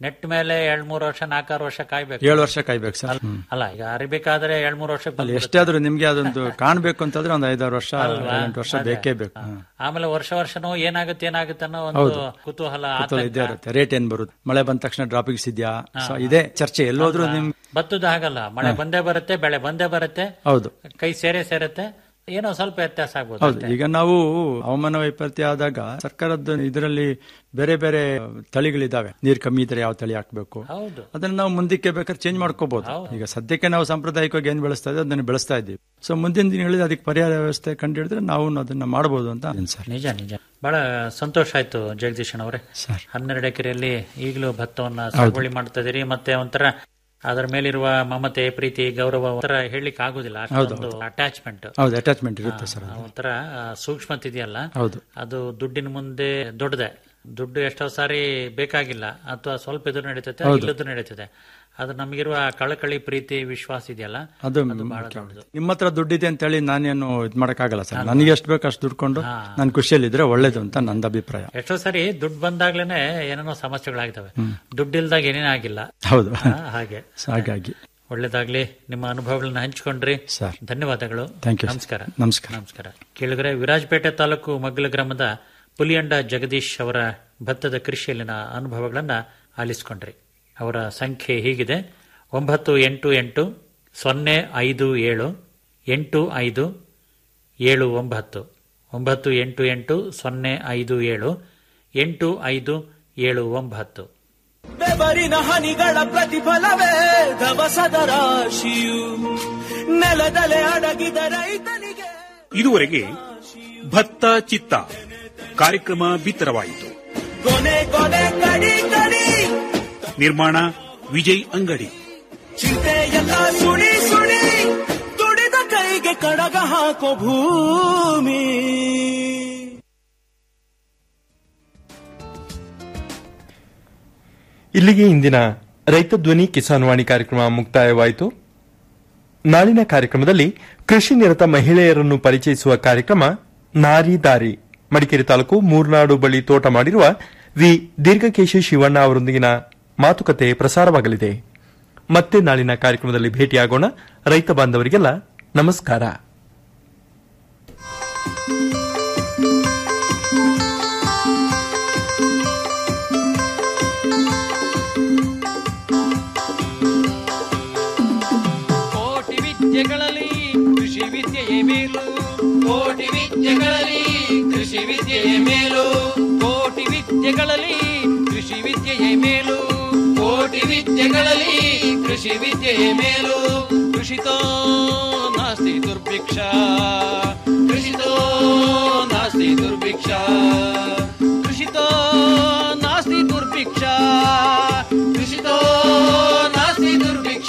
ನೆಟ್ ಮೇಲೆ ಎರಡ್ ಮೂರು ವರ್ಷ ನಾಲ್ಕಾರು ವರ್ಷ ಕಾಯ್ಬೇಕು ಏಳು ವರ್ಷ ಕಾಯ್ಬೇಕು ಸರ್ ಹ್ಮ್. ಅಲ್ಲ ಈಗ ಅರಿಬೇಕಾದ್ರೆ ಎರಡ್ ಮೂರು ವರ್ಷ ಅಲ್ಲಿ ಎಷ್ಟೇ ಆದ್ರೂ ನಿಮ್ಗೆ ಅದೊಂದು ಕಾಣ್ಬೇಕು ಅಂತಂದ್ರೆ ಒಂದು ಐದಾರು ವರ್ಷ ಎಂಟು ವರ್ಷ ಬೇಕೇ ಬೇಕು ಹ್ಮ್. ಆಮೇಲೆ ವರ್ಷ ವರ್ಷನೂ ಏನಾಗುತ್ತೆ ಏನಾಗುತ್ತೆ ಅನ್ನೋ ಒಂದು ಕುತೂಹಲ ಕುತೂಹಲ ಆತಂಕ. ಇದ್ದೇ ಇರುತ್ತೆ ರೇಟ್ ಏನ್ ಬರುತ್ತೆ ಮಳೆ ಬಂದ ತಕ್ಷಣ ಡ್ರಾಪಿಂಗ್ಸ್ ಇದೆಯಾ ಸೊ ಇದೇ ಚರ್ಚೆ ಎಲ್ಲೋದ್ರೂ ನಿಮ್ ಭತ್ತದ ಹಾಗಲ್ಲ ಮಳೆ ಬಂದೇ ಬರುತ್ತೆ ಬೆಳೆ ಬಂದೇ ಬರುತ್ತೆ ಹೌದು ಕೈ ಸೇರೆ ಸೇರುತ್ತೆ ಏನೋ ಸ್ವಲ್ಪ ವ್ಯತ್ಯಾಸ ಆಗ್ಬೋದು ಹೌದು ಅಷ್ಟೇ. ಈಗ ನಾವು ಹವಾಮಾನ ವೈಪರೀತ್ಯ ಆದಾಗ ಸರ್ಕಾರದ ಇದರಲ್ಲಿ ಬೇರೆ ಬೇರೆ ತಳಿಗಳಿದಾವೆ ನೀರ್ ಕಮ್ಮಿ ಇದ್ರೆ ಯಾವ ತಳಿ ಹಾಕ್ಬೇಕು ಹೌದು ಅದನ್ನ ನಾವು ಮುಂದಕ್ಕೆ ಬೇಕಾದ್ರೆ ಚೇಂಜ್ ಮಾಡ್ಕೋಬಹುದು ಈಗ ಸದ್ಯಕ್ಕೆ ನಾವು ಸಾಂಪ್ರದಾಯಿಕವಾಗಿ ಏನ್ ಬೆಳೆಸ್ತಾ ಇದ್ದೀವಿ ಅದನ್ನ ಬೆಳೆಸ್ತಾ ಇದ್ದೀವಿ ಸೊ ಮುಂದಿನ ದಿನಗಳಲ್ಲಿ ಅದಕ್ಕೆ ಪರಿಹಾರ ವ್ಯವಸ್ಥೆ ಕಂಡುಹಿಡಿದ್ರೆ ನಾವು ಅದನ್ನ ಮಾಡಬಹುದು ಅಂತ ಅಂತೀನಿ ಸರ್ ನಿಜ ನಿಜ ಬಹಳ ಸಂತೋಷ ಆಯ್ತು ಜಗದೀಶನ್ ಅವರೇ ಸರ್ ಹನ್ನೆರಡು ಎಕರೆಯಲ್ಲಿ ಈಗಲೂ ಭತ್ತವನ್ನ ಸಾಗುವಳಿ ಮಾಡ್ತಾ ಇದೀರಿ ಮತ್ತೆ ಒಂಥರ ಅದರ ಮೇಲಿರುವ ಮಮತೆ ಪ್ರೀತಿ ಗೌರವ ಒಂಥರ ಹೇಳಲಿಕ್ಕೆ ಆಗುದಿಲ್ಲ ಅಷ್ಟೊಂದು ಅಟ್ಯಾಚ್ಮೆಂಟ್ ಹೌದು ಅಟ್ಯಾಚ್ಮೆಂಟ್ ಇರುತ್ತೆ ಸರ್ ಅದು. ಒಂಥರ ಆ, ಸೂಕ್ಷ್ಮತೆ ಇದೆಯಲ್ಲ ಹೌದು ಅದು ದುಡ್ಡಿನ ಮುಂದೆ ದೊಡ್ಡದೆ ದುಡ್ಡು ಎಷ್ಟೋ ಸಾರಿ ಬೇಕಾಗಿಲ್ಲ ಅಥವಾ ಸ್ವಲ್ಪ ಎದುರು ನಡೀತದೆ ಇಲ್ಲದ್ದು ನಡೀತದೆ ಅದು ನಮಗಿರುವ ಕಳಕಳಿ ಪ್ರೀತಿ ವಿಶ್ವಾಸ ಇದೆಯಲ್ಲ ಅದು ಬಹಳ ಮುಖ್ಯ. ದೊಡ್ಡದು ನಿಮ್ಮ ಹತ್ರ ದುಡ್ಡಿದೆ ಅಂತ ಹೇಳಿ ನಾನೇನು ಇದ್ ಮಾಡಕ್ಕಾಗಲ್ಲ ಸರ್ ನನಗೆ ಎಷ್ಟು ಬೇಕು ಅಷ್ಟು ದುಡ್ಕೊಂಡು ನಾನು ಖುಷಿಯಲ್ಲಿದ್ರೆ ಒಳ್ಳೇದು ಅಂತ ನಂದು ಅಭಿಪ್ರಾಯ ಎಷ್ಟೋ ಸಾರಿ ದುಡ್ಡು ಬಂದಾಗ್ಲೇನೆ ಏನೇನೋ ಸಮಸ್ಯೆಗಳಾಗ್ತವೆ ದುಡ್ಡು ಇಲ್ದಾಗ ಏನೇನೇ ಆಗಿಲ್ಲ ಹೌದು ಹಾ, ಹಾಗೆ ಸೊ ಹಾಗಾಗಿ ಒಳ್ಳೇದಾಗ್ಲಿ ನಿಮ್ಮ ಅನುಭವಗಳನ್ನ ಹಂಚ್ಕೊಂಡ್ರಿ ಸರ್ ಧನ್ಯವಾದಗಳು ಥ್ಯಾಂಕ್ ಯು ನಮಸ್ಕಾರ ನಮಸ್ಕಾರ ನಮಸ್ಕಾರ ಕೇಳಿದ್ರೆ ವಿರಾಜಪೇಟೆ ತಾಲೂಕು ಮಗ್ಗಲ ಗ್ರಾಮದ ಪುಲಿಯಂಡ ಜಗದೀಶ್ ಅವರ ಭತ್ತದ ಕೃಷಿಯಲ್ಲಿನ ಅನುಭವಗಳನ್ನ ಆಲಿಸಿಕೊಂಡ್ರಿ ಅವರ ಸಂಖ್ಯೆ ಹೀಗಿದೆ ಒಂಬತ್ತು ಎಂಟು ಎಂಟು ಸೊನ್ನೆ ಐದು ಏಳು ಎಂಟು ಐದು ಏಳು ಒಂಬತ್ತು ಒಂಬತ್ತು ಎಂಟು ಎಂಟು ಸೊನ್ನೆ ಐದು ಏಳು ಎಂಟು ಐದು ಏಳು ಒಂಬತ್ತು ಬೆವರಿನ ಹನಿಗಳ ಪ್ರತಿಫಲವೇ ಧವಸದ ರಾಶಿಯು ನೆಲದಲೆ ಅಡಗಿದ ರೈತನಿಗೆ ಇದುವರೆಗೆ ಭತ್ತ ಚಿತ್ತ ಕಾರ್ಯಕ್ರಮ ಬಿತ್ತರವಾಯಿತು ಕೊನೆ ಕೊನೆ ಕಡಿ ಕಡಿ ನಿರ್ಮಾಣ ವಿಜಯ್ ಅಂಗಡಿ ಚಿಂತೆ ಎಲ್ಲ ಸುಳಿ ಸುಳಿ ದುಡಿದ ಕೈಗೆ ಕಡಗ ಹಾಕೋ ಭೂಮಿ ಇಲ್ಲಿಗೆ ಇಂದಿನ ರೈತ ಧ್ವನಿ ಕಿಸಾನ್ ವಾಣಿ ಕಾರ್ಯಕ್ರಮ ಮುಕ್ತಾಯವಾಯಿತು ನಾಳಿನ ಕಾರ್ಯಕ್ರಮದಲ್ಲಿ ಕೃಷಿ ನಿರತ ಮಹಿಳೆಯರನ್ನು ಪರಿಚಯಿಸುವ ಕಾರ್ಯಕ್ರಮ ನಾರಿ ದಾರಿ ಮಡಿಕೇರಿ ತಾಲೂಕು ಮೂರ್ನಾಡು ಬಳಿ ತೋಟ ಮಾಡಿರುವ ವಿ ದೀರ್ಘಕೇಶಿ ಶಿವಣ್ಣ ಅವರೊಂದಿಗಿನ ಮಾತುಕತೆ ಪ್ರಸಾರವಾಗಲಿದೆ ಮತ್ತೆ ನಾಳಿನ ಕಾರ್ಯಕ್ರಮದಲ್ಲಿ ಭೇಟಿಯಾಗೋಣ ರೈತ ಬಾಂಧವರಿಗೆಲ್ಲ ನಮಸ್ಕಾರ ಕೋಟಿ ವಿದ್ಯೆಗಳಲ್ಲಿ ಕೃಷಿ ವಿದ್ಯೆಯೇ ಮೇಲು ಕೋಟಿ ವಿದ್ಯೆಗಳಲ್ಲಿ ಕೃಷಿ ವಿದ್ಯೆಯೇ ಮೇಲು ಕೋಟಿ ವಿದ್ಯೆಗಳಲ್ಲಿ ಕೃಷಿ ವಿದ್ಯೆಯೇ ಮೇಲು ಕೋಟಿ ವಿದ್ಯೆಗಳಲ್ಲಿ ಕೃಷಿ ವಿದ್ಯೆಯೇ ಮೇಲು ಕೃಷಿತೋ ನಾಸ್ತಿ ದುರ್ಭಿಕ್ಷ ಕೃಷಿತೋ ನಾಸ್ತಿ ದುರ್ಭಿಕ್ಷ ಕೃಷಿತೋ ನಾಸ್ತಿ ದುರ್ಭಿಕ್ಷ ಕೃಷಿತೋ ನಾಸ್ತಿ ದುರ್ಭಿಕ್ಷ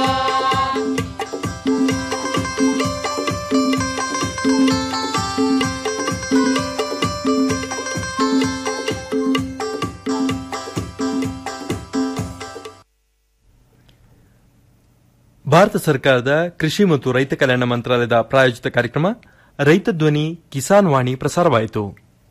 ಭಾರತ ಸರ್ಕಾರದ ಕೃಷಿ ಮತ್ತು ರೈತ ಕಲ್ಯಾಣ ಮಂತ್ರಾಲಯದ ಪ್ರಾಯೋಜಿತ ಕಾರ್ಯಕ್ರಮ ರೈತ ಧ್ವನಿ ಕಿಸಾನ್ ವಾಣಿ ಪ್ರಸಾರವಾಯಿತು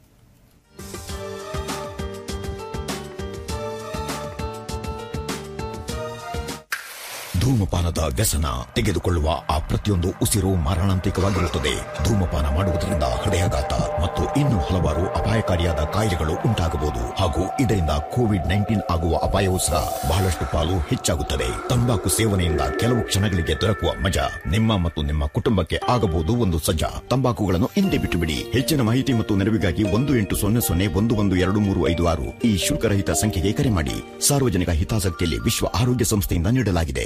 ಧೂಮಪಾನದ ವ್ಯಸನ ತೆಗೆದುಕೊಳ್ಳುವ ಆ ಪ್ರತಿಯೊಂದು ಉಸಿರು ಮಾರಣಾಂತಿಕವಾಗಿರುತ್ತದೆ ಧೂಮಪಾನ ಮಾಡುವುದರಿಂದ ಹೃದಯಾಘಾತ ಮತ್ತು ಇನ್ನೂ ಹಲವಾರು ಅಪಾಯಕಾರಿಯಾದ ಕಾಯಿಲೆಗಳು ಉಂಟಾಗಬಹುದು ಹಾಗೂ ಇದರಿಂದ ಕೋವಿಡ್ ನೈನ್ಟೀನ್ ಆಗುವ ಅಪಾಯವೂ ಸಹ ಬಹಳಷ್ಟು ಪಾಲು ಹೆಚ್ಚಾಗುತ್ತದೆ ತಂಬಾಕು ಸೇವನೆಯಿಂದ ಕೆಲವು ಕ್ಷಣಗಳಿಗೆ ದೊರಕುವ ಮಜಾ ನಿಮ್ಮ ಮತ್ತು ನಿಮ್ಮ ಕುಟುಂಬಕ್ಕೆ ಆಗಬಹುದು ಒಂದು ಸಜ್ಜಾ ತಂಬಾಕುಗಳನ್ನು ಹಿಂದೆ ಬಿಟ್ಟು ಬಿಡಿ ಹೆಚ್ಚಿನ ಮಾಹಿತಿ ಮತ್ತು ನೆರವಿಗಾಗಿ ಒಂದು ಎಂಟು ಸೊನ್ನೆ ಸೊನ್ನೆ ಒಂದು ಒಂದು ಎರಡು ಮೂರು ಐದು ಆರು ಈ ಶುಲ್ಕರಹಿತ ಸಂಖ್ಯೆಗೆ ಕರೆ ಮಾಡಿ ಸಾರ್ವಜನಿಕ ಹಿತಾಸಕ್ತಿಯಲ್ಲಿ ವಿಶ್ವ ಆರೋಗ್ಯ ಸಂಸ್ಥೆಯಿಂದ ನೀಡಲಾಗಿದೆ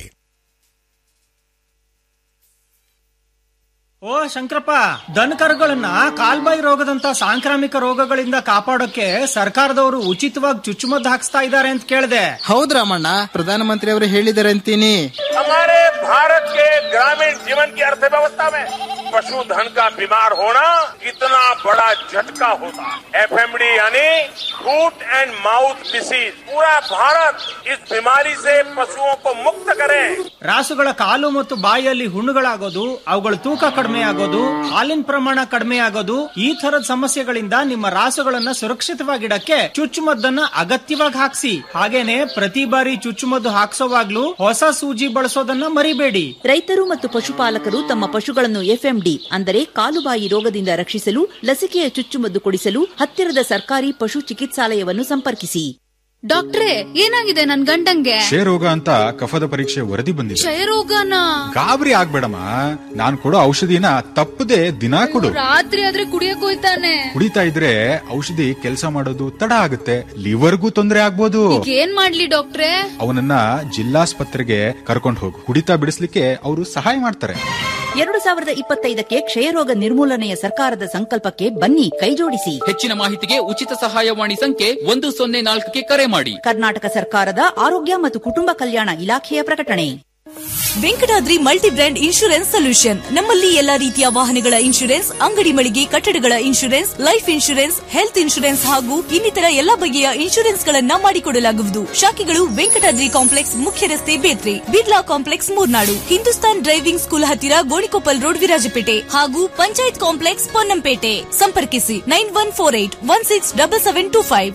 ಓ ಶಂಕರಪ್ಪ ದನಕರುಗಳನ್ನ ಕಾಲ್ಬಾಯಿ ರೋಗದಂತ ಸಾಂಕ್ರಾಮಿಕ ರೋಗಗಳಿಂದ ಕಾಪಾಡೋಕೆ ಸರ್ಕಾರದವರು ಉಚಿತವಾಗಿ ಚುಚ್ಚುಮದ್ದು ಹಾಕ್ಸ್ತಾ ಇದ್ದಾರೆ ಅಂತ ಕೇಳಿದೆ ಹೌದ್ ರಾಮಣ್ಣ ಪ್ರಧಾನಮಂತ್ರಿ ಅವರು ಹೇಳಿದ್ದಾರೆ ಅಂತೀನಿ हमारे भारत के ग्रामीण जीवन की अर्थव्यवस्था में पशुधन का बीमार होना कितना कितना बड़ा झटका होता एफएमडी यानी फूट एंड माउथ डिसीज पूरा भारत इस बीमारी से पशुओं को मुक्त करे ರಾಸುಗಳ ಕಾಲು ಮತ್ತು ಬಾಯಿಯಲ್ಲಿ ಹುಣ್ಣುಗಳಾಗೋದು ಅವುಗಳ ತೂಕ ಕಡಿಮೆ ಆಗೋದು ಹಾಲಿನ ಪ್ರಮಾಣ ಕಡಿಮೆ ಆಗೋದು ಈ ತರದ ಸಮಸ್ಯೆಗಳಿಂದ ನಿಮ್ಮ ರಾಸುಗಳನ್ನ ಸುರಕ್ಷಿತವಾಗಿಡಕ್ಕೆ ಚುಚ್ಚುಮದ್ದನ್ನ ಅಗತ್ಯವಾಗಿ ಹಾಕ್ಸಿ ಹಾಗೇನೆ ಪ್ರತಿ ಬಾರಿ ಚುಚ್ಚುಮದ್ದು ಹಾಕ್ಸೋವಾಗ್ಲೂ ಹೊಸ ಸೂಜಿ ಬಳಸೋದನ್ನ ಮರಿಬೇಡಿ ರೈತರು ಮತ್ತು ಪಶುಪಾಲಕರು ತಮ್ಮ ಪಶುಗಳನ್ನು ಎಫ್ಎಂಡಿ ಅಂದರೆ ಕಾಲುಬಾಯಿ ರೋಗದಿಂದ ರಕ್ಷಿಸಲು ಲಸಿಕೆಯ ಚುಚ್ಚುಮದ್ದು ಕೊಡಿಸಲು ಹತ್ತಿರದ ಸರ್ಕಾರಿ ಪಶು ಚಿಕಿತ್ಸಾಲಯವನ್ನು ಸಂಪರ್ಕಿಸಿ ಡಾಕ್ಟ್ರೇ ಏನಾಗಿದೆ ನನ್ ಗಂಡಂಗೆ ಕ್ಷಯರೋಗ ಅಂತ ಕಫದ ಪರೀಕ್ಷೆ ವರದಿ ಬಂದಿದೆ ಕ್ಷಯರೋಗನ ಗಾಬರಿ ಆಗ್ಬೇಡಮ್ಮ ನಾನ್ ಕೊಡೋ ಔಷಧಿನ ತಪ್ಪದೆ ದಿನಾ ಕೊಡು ರಾತ್ರಿ ಆದ್ರೆ ಕುಡಿಯಕ್ ಹೋಯ್ತಾನೆ ಕುಡಿತಾ ಇದ್ರೆ ಔಷಧಿ ಕೆಲಸ ಮಾಡೋದು ತಡ ಆಗುತ್ತೆ ಲಿವರ್ಗೂ ತೊಂದರೆ ಆಗ್ಬೋದು ಈಗ ಏನ್ ಮಾಡ್ಲಿ ಡಾಕ್ಟ್ರೇ ಅವನನ್ನ ಜಿಲ್ಲಾಸ್ಪತ್ರೆಗೆ ಕರ್ಕೊಂಡು ಹೋಗು ಕುಡಿತಾ ಬಿಡಿಸ್ಲಿಕ್ಕೆ ಅವರು ಸಹಾಯ ಮಾಡ್ತಾರೆ ಎರಡು ಸಾವಿರದ ಇಪ್ಪತ್ತೈದಕ್ಕೆ ಕ್ಷಯರೋಗ ನಿರ್ಮೂಲನೆಯ ಸರ್ಕಾರದ ಸಂಕಲ್ಪಕ್ಕೆ ಬನ್ನಿ ಕೈಜೋಡಿಸಿ ಹೆಚ್ಚಿನ ಮಾಹಿತಿಗೆ ಉಚಿತ ಸಹಾಯವಾಣಿ ಸಂಖ್ಯೆ ಒಂದು ಸೊನ್ನೆ ನಾಲ್ಕಕ್ಕೆ ಕರೆ ಮಾಡಿ ಕರ್ನಾಟಕ ಸರ್ಕಾರದ ಆರೋಗ್ಯ ಮತ್ತು ಕುಟುಂಬ ಕಲ್ಯಾಣ ಇಲಾಖೆಯ ಪ್ರಕಟಣೆ Venkatadri multi brand insurance solution ನಮ್ಮಲ್ಲಿ ಎಲ್ಲಾ ರೀತಿಯ ವಾಹನಗಳ ಇನ್ಶೂರೆನ್ಸ್ ಅಂಗಡಿ ಮಳಿಗೆ ಕಟ್ಟಡಗಳ insurance life insurance health insurance ಹಾಗೂ ಇನ್ನಿತರ ಎಲ್ಲಾ ಬಗೆಯ ಇನ್ಶೂರೆನ್ಸ್ ಗಳನ್ನ ಮಾಡಿಕೊಡಲಾಗುವುದು ಶಾಖೆಗಳು ವೆಂಕಟಾದ್ರಿ ಕಾಂಪ್ಲೆಕ್ಸ್ ಮುಖ್ಯ ರಸ್ತೆ Betri Birla complex Murnad Hindustan driving school ಹತ್ತಿರ ಗೋಣಿಕೊಪ್ಪಲ್ ರೋಡ್ ವಿರಾಜಪೇಟೆ ಹಾಗೂ ಪಂಚಾಯತ್ ಕಾಂಪ್ಲೆಕ್ಸ್ ಪೊನ್ನಂಪೇಟೆ ಸಂಪರ್ಕಿಸಿ nine one four eight one six double seven two five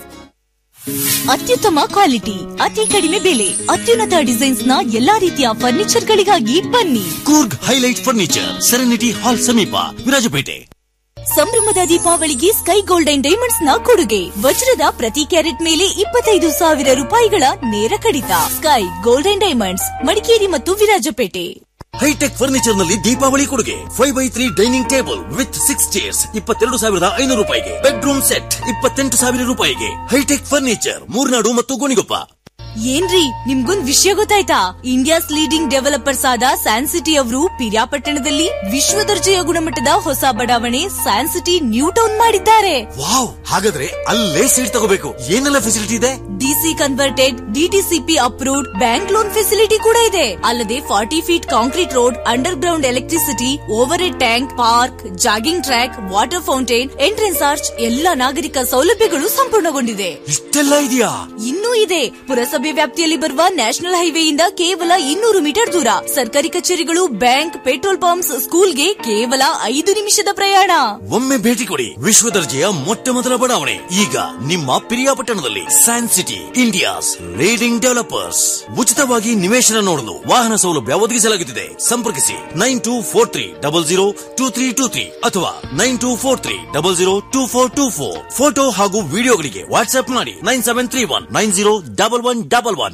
ಅತ್ಯುತ್ತಮ ಕ್ವಾಲಿಟಿ ಅತಿ ಕಡಿಮೆ ಬೆಲೆ ಅತ್ಯುನ್ನತ ಡಿಸೈನ್ಸ್ ನ ಎಲ್ಲಾ ರೀತಿಯ ಫರ್ನಿಚರ್ ಗಳಿಗಾಗಿ ಬನ್ನಿ Coorg highlight furniture serenity hall ಸಮೀಪ ವಿರಾಜಪೇಟೆ ಸಂಭ್ರಮದ ದೀಪಾವಳಿಗೆ ಸ್ಕೈ ಗೋಲ್ಡ್ ಅಂಡ್ ಡೈಮಂಡ್ಸ್ ನ ಕೊಡುಗೆ ವಜ್ರದ ಪ್ರತಿ ಕ್ಯಾರೆಟ್ ಮೇಲೆ ಇಪ್ಪತ್ತೈದು ಸಾವಿರ ರೂಪಾಯಿಗಳ ನೇರ ಕಡಿತ sky gold and diamonds Madikeri ಮತ್ತು ವಿರಾಜಪೇಟೆ ಹೈಟೆಕ್ ಫರ್ನಿಚರ್ ನಲ್ಲಿ ದೀಪಾವಳಿ ಕೊಡುಗೆ five by three dining table with six chairs ಇಪ್ಪತ್ತೆರಡು ಸಾವಿರದ ಐನೂರು ರೂಪಾಯಿಗೆ ಬೆಡ್ರೂಮ್ ಸೆಟ್ ಇಪ್ಪತ್ತೆಂಟು ಸಾವಿರ ರೂಪಾಯಿಗೆ ಹೈಟೆಕ್ ಫರ್ನಿಚರ್ ಮೂರ್ನಾಡು ಮತ್ತು ಗೋಣಿಗೊಪ್ಪ ಏನ್ರಿ ನಿಮ್ಗೊಂದ್ ವಿಷಯ ಗೊತ್ತಾಯ್ತಾ ಇಂಡಿಯಾಸ್ ಲೀಡಿಂಗ್ ಡೆವಲಪರ್ಸ್ ಆದ ಸ್ಯಾನ್ ಸಿಟಿ ಅವರು ಪಿರಿಯಾಪಟ್ಟಣದಲ್ಲಿ ವಿಶ್ವ ದರ್ಜೆಯ ಗುಣಮಟ್ಟದ ಹೊಸ ಬಡಾವಣೆ ಸ್ಯಾನ್ ಸಿಟಿ ನ್ಯೂ ಟೌನ್ ಮಾಡಿದ್ದಾರೆ ವಾವ್ ಹಾಗಾದ್ರೆ ಅಲ್ಲೇ ಸೀಟ್ ತಗೋಬೇಕು ಏನೆಲ್ಲ ಫೆಸಿಲಿಟಿ ಇದೆ DC converted DTCP approved bank loan facility ಕೂಡ ಇದೆ ಅಲ್ಲದೆ forty feet concrete road underground electricity overhead tank park jogging track water fountain entrance arch ಎಲ್ಲ ನಾಗರಿಕ ಸೌಲಭ್ಯಗಳು ಸಂಪೂರ್ಣಗೊಂಡಿದೆ ಇಷ್ಟೆಲ್ಲ ಇದೆಯಾ ಇನ್ನೂ ಇದೆ ಪುರಸಭೆ ವ್ಯಾಪ್ತಿಯಲ್ಲಿ ಬರುವ ನ್ಯಾಷನಲ್ ಹೈವೇಯಿಂದ ಕೇವಲ ಇನ್ನೂರು ಮೀಟರ್ ದೂರ ಸರ್ಕಾರಿ ಕಚೇರಿಗಳು ಬ್ಯಾಂಕ್ ಪೆಟ್ರೋಲ್ ಪಂಪ್ಸ್ ಸ್ಕೂಲ್ಗೆ ಕೇವಲ ಐದು ನಿಮಿಷದ ಪ್ರಯಾಣ ಒಮ್ಮೆ ಭೇಟಿ ಕೊಡಿ ವಿಶ್ವ ದರ್ಜೆಯ ಮೊಟ್ಟ ಮೊದಲ ಬಡಾವಣೆ ಈಗ ನಿಮ್ಮ ಪಿರಿಯಾಪಟ್ಟಣದಲ್ಲಿ San City India's leading developers ಉಚಿತವಾಗಿ ನಿವೇಶನ ನೋಡಲು ವಾಹನ ಸೌಲಭ್ಯ ಒದಗಿಸಲಾಗುತ್ತಿದೆ ಸಂಪರ್ಕಿಸಿ nine two four three double zero two three two three ಅಥವಾ nine two four three double zero two four two four photo ಹಾಗೂ ವಿಡಿಯೋಗಳಿಗೆ ವಾಟ್ಸ್ಆಪ್ ಮಾಡಿ nine seven three one nine zero double one double one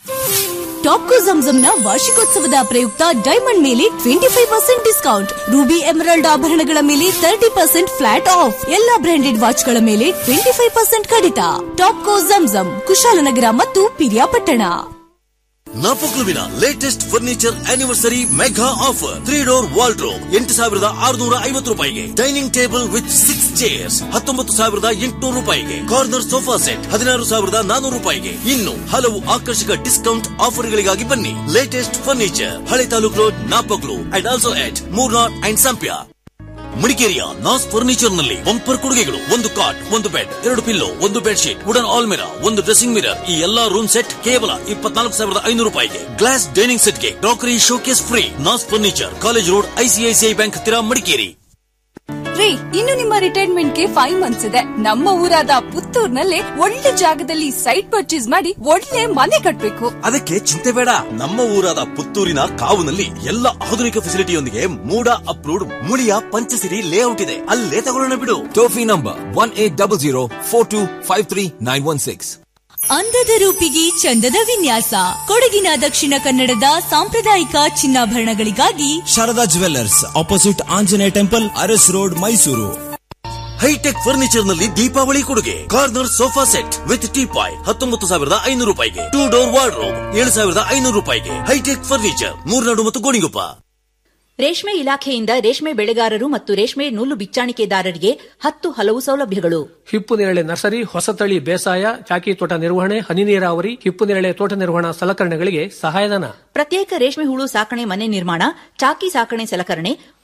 Topco ನ ವಾರ್ಷಿಕೋತ್ಸವದ ಪ್ರಯುಕ್ತ diamond ಮೇಲೆ twenty five percent discount ruby emerald ಆಭರಣಗಳ ಮೇಲೆ ತರ್ಟಿ ಪರ್ಸೆಂಟ್ ಫ್ಲಾಟ್ ಆಫ್ ಎಲ್ಲಾ ಬ್ರಾಂಡೆಡ್ ವಾಚ್ಗಳ ಮೇಲೆ ಟ್ವೆಂಟಿ ಫೈವ್ ಪರ್ಸೆಂಟ್ ಕಡಿತ ಟಾಪ್ಕೋ ಜಂಜಂ ಕುಶಾಲನಗರ ಮತ್ತು ಪಿರಿಯಾಪಟ್ಟಣ ನಾಪಕ್ಲುವಿನ latest furniture anniversary mega offer three door wardrobe ಎಂಟು ಸಾವಿರದ ಆರುನೂರ ಐವತ್ತು ರೂಪಾಯಿಗೆ dining table with six chairs ಹತ್ತೊಂಬತ್ತು ಸಾವಿರದ ಎಂಟುನೂರು ರೂಪಾಯಿಗೆ ಕಾರ್ನರ್ ಸೋಫಾ ಸೆಟ್ ಹದಿನಾರು ಸಾವಿರದ ನಾನೂರು ರೂಪಾಯಿಗೆ ಇನ್ನು ಹಲವು ಆಕರ್ಷಕ ಡಿಸ್ಕೌಂಟ್ ಆಫರ್ಗಳಿಗಾಗಿ ಬನ್ನಿ ಲೇಟೆಸ್ಟ್ ಫರ್ನಿಚರ್ ಹಳೆ taluk road Napoklu and also at Murnad and ಸಂಪ್ಯ ಮಡಿಕೇರಿಯ ನಾಸ್ ಫರ್ನಿಚರ್ ನಲ್ಲಿ ಬಂಪರ್ ಕೊಡುಗೆಗಳು ಒಂದು ಕಾಟ್ ಒಂದು ಬೆಡ್ ಎರಡು ಪಿಲ್ಲೋ ಒಂದು bed sheet wooden wall mirror ಒಂದು ಡ್ರೆಸ್ಸಿಂಗ್ ಮಿರರ್ ಈ ಎಲ್ಲಾ ರೂಮ್ ಸೆಟ್ ಕೇವಲ ಇಪ್ಪತ್ನಾಲ್ಕು ಸಾವಿರದ ಐನೂರು ರೂಪಾಯಿಗೆ ಗ್ಲಾಸ್ ಡೈನಿಂಗ್ ಸೆಟ್ಗೆ crockery showcase free Naz furniture college road ICICI bank ಹತ್ತಿರ ಮಡಿಕೇರಿ ರೀ ಇನ್ನು ನಿಮ್ಮ ರಿಟೈರ್ಮೆಂಟ್ ಗೆ ಫೈವ್ ಮಂತ್ಸ್ ಇದೆ ನಮ್ಮ ಊರಾದ ಪುತ್ತೂರ್ನಲ್ಲಿ ಒಳ್ಳೆ ಜಾಗದಲ್ಲಿ ಸೈಟ್ ಪರ್ಚೇಸ್ ಮಾಡಿ ಒಳ್ಳೆ ಮನೆ ಕಟ್ಬೇಕು ಅದಕ್ಕೆ ಚಿಂತೆ ಬೇಡ ನಮ್ಮ ಊರಾದ ಪುತ್ತೂರಿನ ಕಾವುನಲ್ಲಿ ಎಲ್ಲ ಆಧುನಿಕ ಫೆಸಿಲಿಟಿಯೊಂದಿಗೆ MUDA approved Muliya Panchasiri layout ಇದೆ ಅಲ್ಲೇ ತಗೊಳ್ಳೋಣ ಬಿಡು ಟೋಫಿ number one eight double zero four two five three nine one six ಅಂದದ ರೂಪಿಗೆ ಚಂದದ ವಿನ್ಯಾಸ ಕೊಡಗಿನ ದಕ್ಷಿಣ ಕನ್ನಡದ ಸಾಂಪ್ರದಾಯಿಕ ಚಿನ್ನಾಭರಣಗಳಿಗಾಗಿ Sharada jewellers opposite Anjaneya temple Aras road Mysuru hitech furniture ನಲ್ಲಿ ದೀಪಾವಳಿ ಕೊಡುಗೆ corner sofa set with teapoy ಹತ್ತೊಂಬತ್ತು ಸಾವಿರದ ಐನೂರು ರೂಪಾಯಿಗೆ ಟೂ ಡೋರ್ ವಾರ್ಡ್ರೋಬ್ ಏಳು ಸಾವಿರದ ಐನೂರು ರೂಪಾಯಿಗೆ ಹೈಟೆಕ್ ಫರ್ನಿಚರ್ ಮೂರ್ನಾಡು ಮತ್ತು ಗೋಣಿಗೊಪ್ಪ ರೇಷ್ಮೆ ಇಲಾಖೆಯಿಂದ ರೇಷ್ಮೆ ಬೆಳೆಗಾರರು ಮತ್ತು ರೇಷ್ಮೆ ನೂಲು ಬಿಚ್ಚಾಣಿಕೆದಾರರಿಗೆ ಹತ್ತು ಹಲವು ಸೌಲಭ್ಯಗಳು ಹಿಪ್ಪು ನೇರಳೆ ನರ್ಸರಿ ಹೊಸತಳಿ ಬೇಸಾಯ ಚಾಕಿ ತೋಟ ನಿರ್ವಹಣೆ ಹನಿ ನೀರಾವರಿ ಹಿಪ್ಪು ನೇರಳೆ ತೋಟ ನಿರ್ವಹಣಾ ಸಲಕರಣೆಗಳಿಗೆ ಸಹಾಯಧನ ಪ್ರತ್ಯೇಕ ರೇಷ್ಮೆ ಹುಳು ಸಾಕಣೆ ಮನೆ ನಿರ್ಮಾಣ ಚಾಕಿ ಸಾಕಣೆ ಸಲಕರಣೆ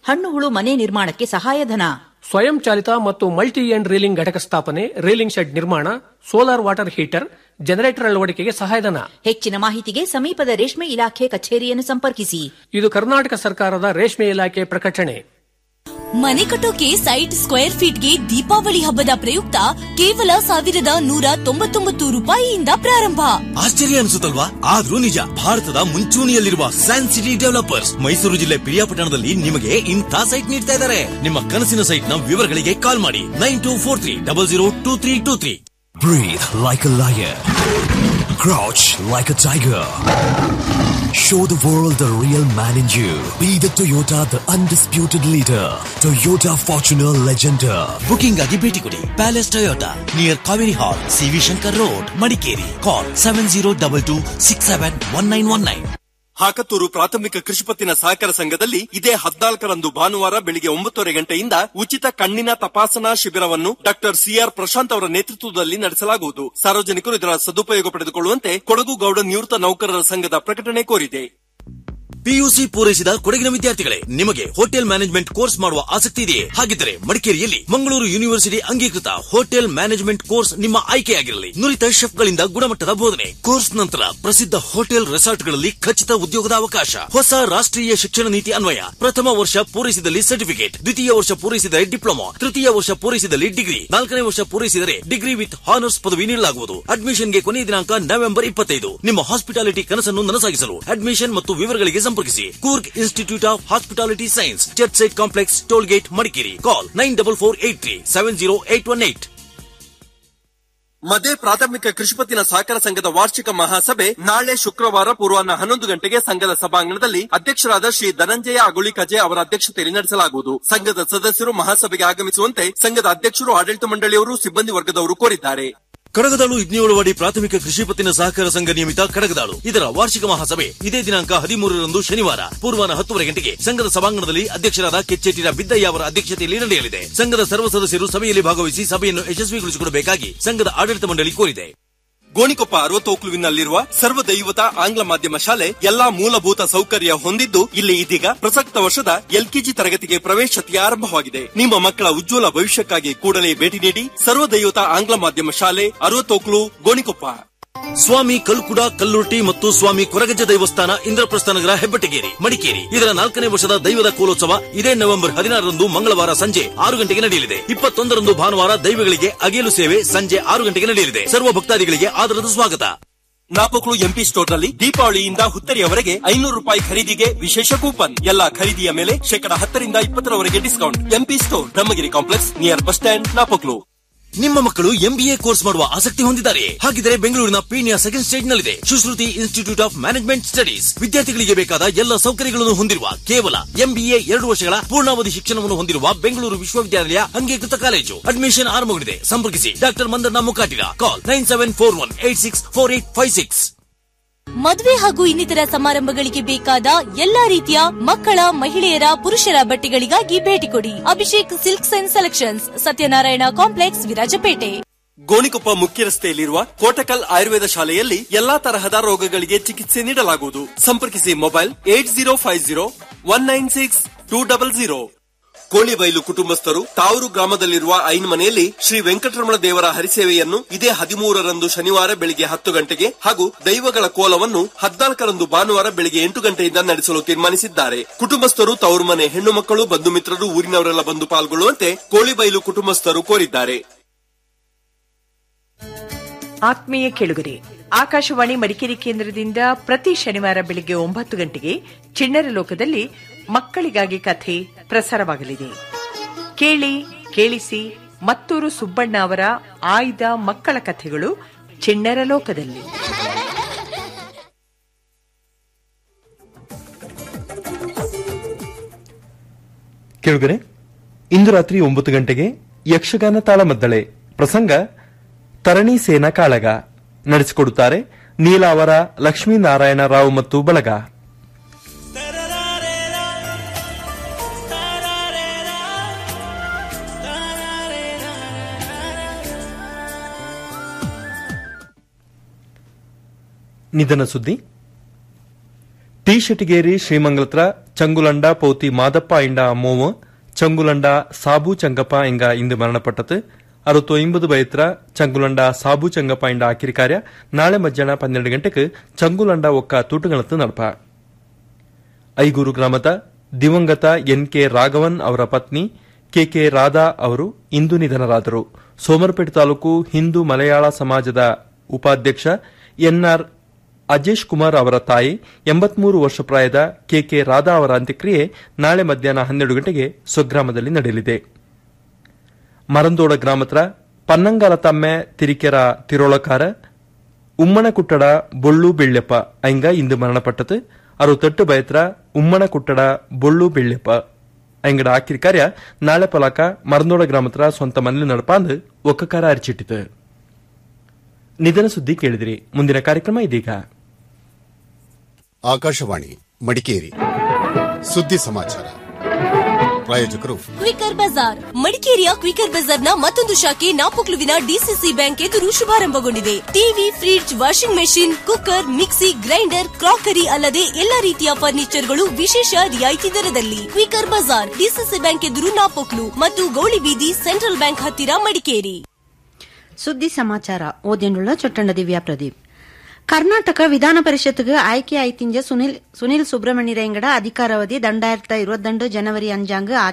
ಹಣ್ಣು ಹುಳು ಮನೆ ನಿರ್ಮಾಣಕ್ಕೆ ಸಹಾಯಧನ ಸ್ವಯಂ ಚಾಲಿತ ಮತ್ತು ಮಲ್ಟಿ ಎಂಡ್ ರೀಲಿಂಗ್ ಘಟಕ ಸ್ಥಾಪನೆ ರೀಲಿಂಗ್ ಶೆಡ್ ನಿರ್ಮಾಣ ಸೋಲಾರ್ ವಾಟರ್ ಹೀಟರ್ ಜನರೇಟರ್ ಅಳವಡಿಕೆಗೆ ಸಹಾಯಧನ ಹೆಚ್ಚಿನ ಮಾಹಿತಿಗೆ ಸಮೀಪದ ರೇಷ್ಮೆ ಇಲಾಖೆ ಕಚೇರಿಯನ್ನು ಸಂಪರ್ಕಿಸಿ ಇದು ಕರ್ನಾಟಕ ಸರ್ಕಾರದ ರೇಷ್ಮೆ ಇಲಾಖೆ ಪ್ರಕಟಣೆ ಮನೆ ಕಟ್ಟೋಕೆ ಸೈಟ್ ಸ್ಕ್ವೇರ್ ಫೀಟ್ಗೆ ದೀಪಾವಳಿ ಹಬ್ಬದ ಪ್ರಯುಕ್ತ ಕೇವಲ ಸಾವಿರದ ನೂರ ತೊಂಬತ್ತೊಂಬತ್ತು ರೂಪಾಯಿಯಿಂದ ಪ್ರಾರಂಭ ಆಶ್ಚರ್ಯ ಅನಿಸುತ್ತಲ್ವಾ ಆದ್ರೂ ನಿಜ ಭಾರತದ ಮುಂಚೂಣಿಯಲ್ಲಿರುವ ಸ್ಯಾನ್ ಸಿಟಿ ಡೆವಲಪರ್ಸ್ ಮೈಸೂರು ಜಿಲ್ಲೆ ಪಿರಿಯಾಪಟ್ಟಣದಲ್ಲಿ ನಿಮಗೆ ಇಂಥ ಸೈಟ್ ನೀಡ್ತಾ ಇದ್ದಾರೆ ನಿಮ್ಮ ಕನಸಿನ ಸೈಟ್ ನ ವಿವರಗಳಿಗೆ ಕಾಲ್ ಮಾಡಿ nine two four three double zero two three two three Breathe like a lion. Crouch like a tiger. Show the world the real man in you. Be the Toyota, the undisputed leader. Toyota Fortuner Legender. Booking ಆಗಿ ಭೇಟಿ ಕೊಡಿ palace Toyota near Kaveri hall CV Shankar road Madikeri call seven zero double two six seven one nine one nine Hakathur ಪ್ರಾಥಮಿಕ ಕೃಷಿಪತ್ತಿನ ಸಹಕಾರ ಸಂಘದಲ್ಲಿ ಇದೇ ಹದಿನಾಲ್ಕರಂದು ಭಾನುವಾರ ಬೆಳಿಗ್ಗೆ ಒಂಬತ್ತುವರೆ ಗಂಟೆಯಿಂದ ಉಚಿತ ಕಣ್ಣಿನ ತಪಾಸಣಾ ಶಿಬಿರವನ್ನು ಡಾಕ್ಟರ್ ಸಿಆರ್ ಪ್ರಶಾಂತ್ ಅವರ ನೇತೃತ್ವದಲ್ಲಿ ನಡೆಸಲಾಗುವುದು ಸಾರ್ವಜನಿಕರು ಇದರ ಸದುಪಯೋಗ ಪಡೆದುಕೊಳ್ಳುವಂತೆ ಕೊಡಗು ಗೌಡ ನಿವೃತ್ತ ನೌಕರರ ಸಂಘದ ಪ್ರಕಟಣೆ ಕೋರಿದೆ ಪಿಯುಸಿ ಪೂರೈಸಿದ ಕೊಡಗಿನ ವಿದ್ಯಾರ್ಥಿಗಳೇ ನಿಮಗೆ ಹೋಟೆಲ್ ಮ್ಯಾನೇಜ್ಮೆಂಟ್ ಕೋರ್ಸ್ ಮಾಡುವ ಆಸಕ್ತಿ ಇದೆಯೇ ಹಾಗಿದ್ದರೆ ಮಡಿಕೇರಿಯಲ್ಲಿ ಮಂಗಳೂರು ಯೂನಿವರ್ಸಿಟಿ ಅಂಗೀಕೃತ ಹೋಟೆಲ್ ಮ್ಯಾನೇಜ್ಮೆಂಟ್ ಕೋರ್ಸ್ ನಿಮ್ಮ ಆಯ್ಕೆಯಾಗಿರಲಿ ನುರಿತ ಶೆಫ್ಗಳಿಂದ ಗುಣಮಟ್ಟದ ಬೋಧನೆ ಕೋರ್ಸ್ ನಂತರ ಪ್ರಸಿದ್ಧ ಹೋಟೆಲ್ ರೆಸಾರ್ಟ್ಗಳಲ್ಲಿ ಖಚಿತ ಉದ್ಯೋಗದ ಅವಕಾಶ ಹೊಸ ರಾಷ್ಟ್ರೀಯ ಶಿಕ್ಷಣ ನೀತಿ ಅನ್ವಯ ಪ್ರಥಮ ವರ್ಷ ಪೂರೈಸಿದಲ್ಲಿ ಸರ್ಟಿಫಿಕೇಟ್ ದ್ವಿತೀಯ ವರ್ಷ ಪೂರೈಸಿದರೆ ಡಿಪ್ಲೊಮಾ ತೃತೀಯ ವರ್ಷ ಪೂರೈಸಿದಲ್ಲಿ ಡಿಗ್ರಿ ನಾಲ್ಕನೇ ವರ್ಷ ಪೂರೈಸಿದರೆ ಡಿಗ್ರಿ ವಿತ್ ಹಾನರ್ಸ್ ಪದವಿ ನೀಡಲಾಗುವುದು ಅಡ್ಮಿಷನ್ಗೆ ಕೊನೆಯ ದಿನಾಂಕ ನವೆಂಬರ್ ಇಪ್ಪತ್ತೈದು ನಿಮ್ಮ ಹಾಸ್ಪಿಟಾಲಿಟಿ ಕನಸನ್ನು ನನಸಾಗಿಸಲು ಅಡ್ಮಿಷನ್ ಮತ್ತು ವಿವರಗಳಿಗೆ ಸಂಪರ್ಕಿಸಿ Coorg institute of hospitality science church site complex toll gate Madikeri call nine double four eight three seven zero eight one eight ಮದೆ ಪ್ರಾಥಮಿಕ ಕೃಷಿಪತ್ತಿನ ಸಹಕಾರ ಸಂಘದ ವಾರ್ಷಿಕ ಮಹಾಸಭೆ ನಾಳೆ ಶುಕ್ರವಾರ ಪೂರ್ವಾಹ್ನ ಹನ್ನೊಂದು ಗಂಟೆಗೆ ಸಂಘದ ಸಭಾಂಗಣದಲ್ಲಿ ಅಧ್ಯಕ್ಷರಾದ ಶ್ರೀ ಧನಂಜಯ ಅಗುಳಿ ಕಜೆ ಅವರ ಅಧ್ಯಕ್ಷತೆಯಲ್ಲಿ ನಡೆಸಲಾಗುವುದು ಸಂಘದ ಸದಸ್ಯರು ಮಹಾಸಭೆಗೆ ಆಗಮಿಸುವಂತೆ ಸಂಘದ ಅಧ್ಯಕ್ಷರು ಆಡಳಿತ ಮಂಡಳಿಯವರು ಸಿಬ್ಬಂದಿ ವರ್ಗದವರು ಕೋರಿದ್ದಾರೆ ಕಡಗದಾಳು ಇಗ್ನಿಯೋಳವಾಡಿ ಪ್ರಾಥಮಿಕ ಕೃಷಿ ಪತ್ತಿನ ಸಹಕಾರ ಸಂಘ ನಿಯಮಿತ ಕಡಗದಾಳು ಇದರ ವಾರ್ಷಿಕ ಮಹಾಸಭೆ ಇದೇ ದಿನಾಂಕ ಹದಿಮೂರರಂದು ಶನಿವಾರ ಪೂರ್ವಾಹ್ನ ಹತ್ತುವರೆ ಗಂಟೆಗೆ ಸಂಘದ ಸಭಾಂಗಣದಲ್ಲಿ ಅಧ್ಯಕ್ಷರಾದ ಕೆಚ್ಚೇಟಿರ ಬಿದ್ದಯ್ಯ ಅವರ ಅಧ್ಯಕ್ಷತೆಯಲ್ಲಿ ನಡೆಯಲಿದೆ ಸಂಘದ ಸರ್ವ ಸದಸ್ಯರು ಸಭೆಯಲ್ಲಿ ಭಾಗವಹಿಸಿ ಸಭೆಯನ್ನು ಯಶಸ್ವಿಗೊಳಿಸಿಕೊಡಬೇಕಾಗಿ ಸಂಘದ ಆಡಳಿತ ಮಂಡಳಿ ಕೋರಿದೆ ಗೋಣಿಕೊಪ್ಪ ಅರವತ್ತೋಕ್ಲುವಿನಲ್ಲಿರುವ ಸರ್ವದೈವತ ಆಂಗ್ಲ ಮಾಧ್ಯಮ ಶಾಲೆ ಎಲ್ಲಾ ಮೂಲಭೂತ ಸೌಕರ್ಯ ಹೊಂದಿದ್ದು ಇಲ್ಲಿ ಇದೀಗ ಪ್ರಸಕ್ತ ವರ್ಷದ ಎಲ್ಕೆಜಿ ತರಗತಿಗೆ ಪ್ರವೇಶಾತಿ ಆರಂಭವಾಗಿದೆ ನಿಮ್ಮ ಮಕ್ಕಳ ಉಜ್ವಲ ಭವಿಷ್ಯಕ್ಕಾಗಿ ಕೂಡಲೇ ಭೇಟಿ ನೀಡಿ ಸರ್ವದೈವತ ಆಂಗ್ಲ ಮಾಧ್ಯಮ ಶಾಲೆ ಅರವತ್ತೋಕ್ಲು ಗೋಣಿಕೊಪ್ಪ ಸ್ವಾಮಿ ಕಲ್ಕುಡ ಕಲ್ಲುರ್ಟಿ ಮತ್ತು ಸ್ವಾಮಿ ಕೊರಗಜ್ಜ ದೈವಸ್ಥಾನ ಇಂದ್ರಪ್ರಸ್ಥ ನಗರ ಹೆಬ್ಬೆಟ್ಟಗೇರಿ ಮಡಿಕೇರಿ ಇದರ ನಾಲ್ಕನೇ ವರ್ಷದ ದೈವದ ಕೋಲೋತ್ಸವ ಇದೇ ನವೆಂಬರ್ ಹದಿನಾರರಂದು ಮಂಗಳವಾರ ಸಂಜೆ ಆರು ಗಂಟೆಗೆ ನಡೆಯಲಿದೆ ಇಪ್ಪತ್ತೊಂದರಂದು ಭಾನುವಾರ ದೈವಗಳಿಗೆ ಅಗೇಲು ಸೇವೆ ಸಂಜೆ ಆರು ಗಂಟೆಗೆ ನಡೆಯಲಿದೆ ಸರ್ವ ಭಕ್ತಾದಿಗಳಿಗೆ ಆದರದ ಸ್ವಾಗತ ನಾಪೋಕ್ಲು ಎಂಪಿ ಸ್ಟೋರ್ನಲ್ಲಿ ದೀಪಾವಳಿಯಿಂದ ಹುತ್ತರಿಯವರೆಗೆ ಐನೂರು ರೂಪಾಯಿ ಖರೀದಿಗೆ ವಿಶೇಷ ಕೂಪನ್ ಎಲ್ಲಾ ಖರೀದಿಯ ಮೇಲೆ ಶೇಕಡ ಹತ್ತರಿಂದ ಇಪ್ಪತ್ತರವರೆಗೆ discount MP store Brahmagiri complex near bus stand Napoklu ನಿಮ್ಮ ಮಕ್ಕಳು ಎಂಬಿಎ ಕೋರ್ಸ್ ಮಾಡುವ ಆಸಕ್ತಿ ಹೊಂದಿದ್ದಾರೆ ಹಾಗಿದ್ದರೆ ಬೆಂಗಳೂರಿನ ಪೀಣ್ಯ ಸೆಕೆಂಡ್ ಸ್ಟೇಜ್ ನಲ್ಲಿದೆ Sushruti institute of management studies ವಿದ್ಯಾರ್ಥಿಗಳಿಗೆ ಬೇಕಾದ ಎಲ್ಲ ಸೌಕರ್ಯಗಳನ್ನು ಹೊಂದಿರುವ ಕೇವಲ ಎಂಬಿಎ ಎರಡು ವರ್ಷಗಳ ಪೂರ್ಣಾವಧಿ ಶಿಕ್ಷಣವನ್ನು ಹೊಂದಿರುವ ಬೆಂಗಳೂರು ವಿಶ್ವವಿದ್ಯಾಲಯ ಅಂಗೀಕೃತ ಕಾಲೇಜು ಅಡ್ಮಿಷನ್ ಆರಂಭಗೊಂಡಿದೆ ಸಂಪರ್ಕಿಸಿ doctor Mandanna Mukatira call nine seven four one eight six four eight five six ಮದುವೆ ಹಾಗೂ ಇನ್ನಿತರ ಸಮಾರಂಭಗಳಿಗೆ ಬೇಕಾದ ಎಲ್ಲಾ ರೀತಿಯ ಮಕ್ಕಳ ಮಹಿಳೆಯರ ಪುರುಷರ ಬಟ್ಟೆಗಳಿಗಾಗಿ ಭೇಟಿ ಕೊಡಿ Abhishek silks and selections Satyanarayana complex Virajpet Gonikoppa ಮುಖ್ಯ ರಸ್ತೆಯಲ್ಲಿರುವ ಕೋಟಕಲ್ ಆಯುರ್ವೇದ ಶಾಲೆಯಲ್ಲಿ ಎಲ್ಲಾ ತರಹದ ರೋಗಗಳಿಗೆ ಚಿಕಿತ್ಸೆ ನೀಡಲಾಗುವುದು ಸಂಪರ್ಕಿಸಿ mobile eight zero five zero one nine six two double zero Kolibail ಕುಟುಂಬಸ್ಥರು ತಾವೂರು ಗ್ರಾಮದಲ್ಲಿರುವ ಐನ್ ಮನೆಯಲ್ಲಿ ಶ್ರೀ ವೆಂಕಟರಮಣ ದೇವರ ಹರಿಸೇವೆಯನ್ನು ಇದೇ ಹದಿಮೂರರಂದು ಶನಿವಾರ ಬೆಳಿಗ್ಗೆ ಹತ್ತು ಗಂಟೆಗೆ ಹಾಗೂ ದೈವಗಳ ಕೋಲವನ್ನು ಹದಿನಾಲ್ಕರಂದು ಭಾನುವಾರ ಬೆಳಿಗ್ಗೆ ಎಂಟು ಗಂಟೆಯಿಂದ ನಡೆಸಲು ತೀರ್ಮಾನಿಸಿದ್ದಾರೆ ಕುಟುಂಬಸ್ಥರು ತವರು ಮನೆ ಹೆಣ್ಣು ಮಕ್ಕಳು ಬಂಧು ಮಿತ್ರರು ಊರಿನವರೆಲ್ಲ ಬಂದು ಪಾಲ್ಗೊಳ್ಳುವಂತೆ ಕೋಳಿಬೈಲು ಕುಟುಂಬಸ್ಥರು ಕೋರಿದ್ದಾರೆ ಆತ್ಮೀಯ ಕೆಳುಗರೆ ಆಕಾಶವಾಣಿ ಮಡಿಕೇರಿ ಕೇಂದ್ರದಿಂದ ಪ್ರತಿ ಶನಿವಾರ ಬೆಳಿಗ್ಗೆ ಒಂಬತ್ತು ಗಂಟೆಗೆ ಚಿಣ್ಣರ ಲೋಕದಲ್ಲಿ ಮಕ್ಕಳಿಗಾಗಿ ಕಥೆ ಪ್ರಸಾರವಾಗಲಿದೆ ಕೇಳಿ ಕೇಳಿಸಿ ಮತ್ತೂರು ಸುಬ್ಬಣ್ಣ ಅವರ ಆಯ್ದ ಮಕ್ಕಳ ಕಥೆಗಳು ಚಿಣ್ಣರ ಲೋಕದಲ್ಲಿ ಕೇಳುಗರೆ ಇಂದು ರಾತ್ರಿ ಒಂಬತ್ತು ಗಂಟೆಗೆ ಯಕ್ಷಗಾನ ತಾಳಮದ್ದಳೆ ಪ್ರಸಂಗ ತರಣಿ ಸೇನಾ ಕಾಳಗ ನಡೆಸಿಕೊಡುತ್ತಾರೆ ನೀಲಾವರ ಲಕ್ಷ್ಮೀನಾರಾಯಣ ರಾವ್ ಮತ್ತು ಬಳಗ ನಿಧನ ಸುದ್ದಿ ಟಿ ಶೆಟ್ಟಿಗೇರಿ ಶ್ರೀಮಂಗಲತ್ರ ಚಂಗುಲಂಡ ಪೌತಿ ಮಾದಪ್ಪ ಇಂಡ ಮೋವ ಚಂಗುಲಂಡ ಸಾಬು ಚಂಗಪ್ಪ ಎಂಗ ಇಂದು ಮರಣಪಟ್ಟತು ಅರುವತ್ತು ಐಂಬದು ಬೈತ್ರ ಚಂಗುಲಂಡ ಸಾಬು ಚಂಗಪ್ಪ ಇಂಡ ಆಕಿರಿ ಕಾರ್ಯ ನಾಳೆ ಮಧ್ಯಾಹ್ನ ಪನ್ನೆರಡು ಗಂಟೆಗೆ ಚಂಗುಲಂಡ ಒಕ್ಕ ತೂಟುಗಳತ್ತು ನಡಪ ಐಗೂರು ಗ್ರಾಮದ ದಿವಂಗತ ಎನ್ ಕೆ ರಾಘವನ್ ಅವರ ಪತ್ನಿ ಕೆಕೆ ರಾಧಾ ಅವರು ಇಂದು ನಿಧನರಾದರು ಸೋಮರಪೇಟೆ ತಾಲೂಕು ಹಿಂದೂ ಮಲಯಾಳ ಸಮಾಜದ ಉಪಾಧ್ಯಕ್ಷ ಎನ್ಆರ್ ಅಜೇಶ್ ಕುಮಾರ್ ಅವರ ತಾಯಿ ಎಂಬತ್ಮೂರು ವರ್ಷ ಪ್ರಾಯದ ಕೆಕೆ ರಾಧಾ ಅವರ ಅಂತ್ಯಕ್ರಿಯೆ ನಾಳೆ ಮಧ್ಯಾಹ್ನ ಹನ್ನೆರಡು ಗಂಟೆಗೆ ಸ್ವಗ್ರಾಮದಲ್ಲಿ ನಡೆಯಲಿದೆ ಮರಂದೋಡ ಗ್ರಾಮತ್ರ ಪನ್ನಂಗಾಲ ತಮ್ಮೆ ತಿರಿಕೆರ ತಿರೋಳಕಾರ ಉಮ್ಮಣ ಕುಟ್ಟಡ ಬೊಳ್ಳು ಬೆಳ್ಳೆಪ್ಪ ಐಂಗ ಇಂದು ಮರಣಪಟ್ಟது ಅರುವತ್ತೆಟ್ಟು ಬಯತ್ರ ಉಮ್ಮಣ ಕುಟ್ಟಡ ಬೊಳ್ಳು ಬೆಳ್ಳೆಪ್ಪ ಐಂಗಡ ಆಕಿರಿ ಕಾರ್ಯ ನಾಳೆ ಪಲಾಕ ಮರಂದೋಡ ಗ್ರಾಮತ್ರ ಸ್ವಂತ ಮನೇಲಿ ನಡಪಾಂದು ಒಕ್ಕಕಾರ ಅರಿಚಿಟ್ಟಿತು ನಿಧನ ಸುದ್ದಿ ಕೇಳಿದಿರಿ ಮುಂದಿನ ಕಾರ್ಯಕ್ರಮ ಇದೀಗ ಆಕಾಶವಾಣಿ ಮಡಿಕೇರಿ ಸುದ್ದಿ ಸಮಾಚಾರ ಪ್ರಾಯೋಜಕರು ಕ್ವಿಕರ್ ಬಜಾರ್ ಮಡಿಕೇರಿಯ ಕ್ವಿಕರ್ ಬಜಾರ್ನ ಮತ್ತೊಂದು ಶಾಖೆ ನಾಪೊಕ್ಲುವಿನ ಡಿಸಿಸಿ ಬ್ಯಾಂಕ್ ಎದುರು ಶುಭಾರಂಭಗೊಂಡಿದೆ TV fridge washing machine cooker mixie grinder crockery ಅಲ್ಲದೆ ಎಲ್ಲಾ ರೀತಿಯ ಫರ್ನಿಚರ್ಗಳು ವಿಶೇಷ ರಿಯಾಯಿತಿ ದರದಲ್ಲಿ ಕ್ವಿಕರ್ ಬಜಾರ್ ಡಿಸಿಸಿ ಬ್ಯಾಂಕ್ ಎದುರು ನಾಪೊಕ್ಲು ಮತ್ತು ಗೌಳಿಬೀದಿ ಸೆಂಟ್ರಲ್ ಬ್ಯಾಂಕ್ ಹತ್ತಿರ ಮಡಿಕೇರಿ ಸುದ್ದಿ ಸಮಾಚಾರ ಓದಿನುಳ್ಳ ಚೊಟ್ಟಂಡ ದಿವ್ಯಾ ಪ್ರದೀಪ್ ಕರ್ನಾಟಕ ವಿಧಾನ ಪರಿಷತ್ಗೆ ಆಯ್ಕೆ ಆಯ್ತಿಂಜ ಸುನಿಲ್ ಸುನಿಲ್ ಸುಬ್ರಹ್ಮಣ್ಯ ರೆಂಗಡ ಅಧಿಕಾರಾವಧಿ ದಂಡಾಯಿರತ್ತ ಇರುವತ್ತಂಡು ಜನವರಿ ಅಂಜಾಂಗ್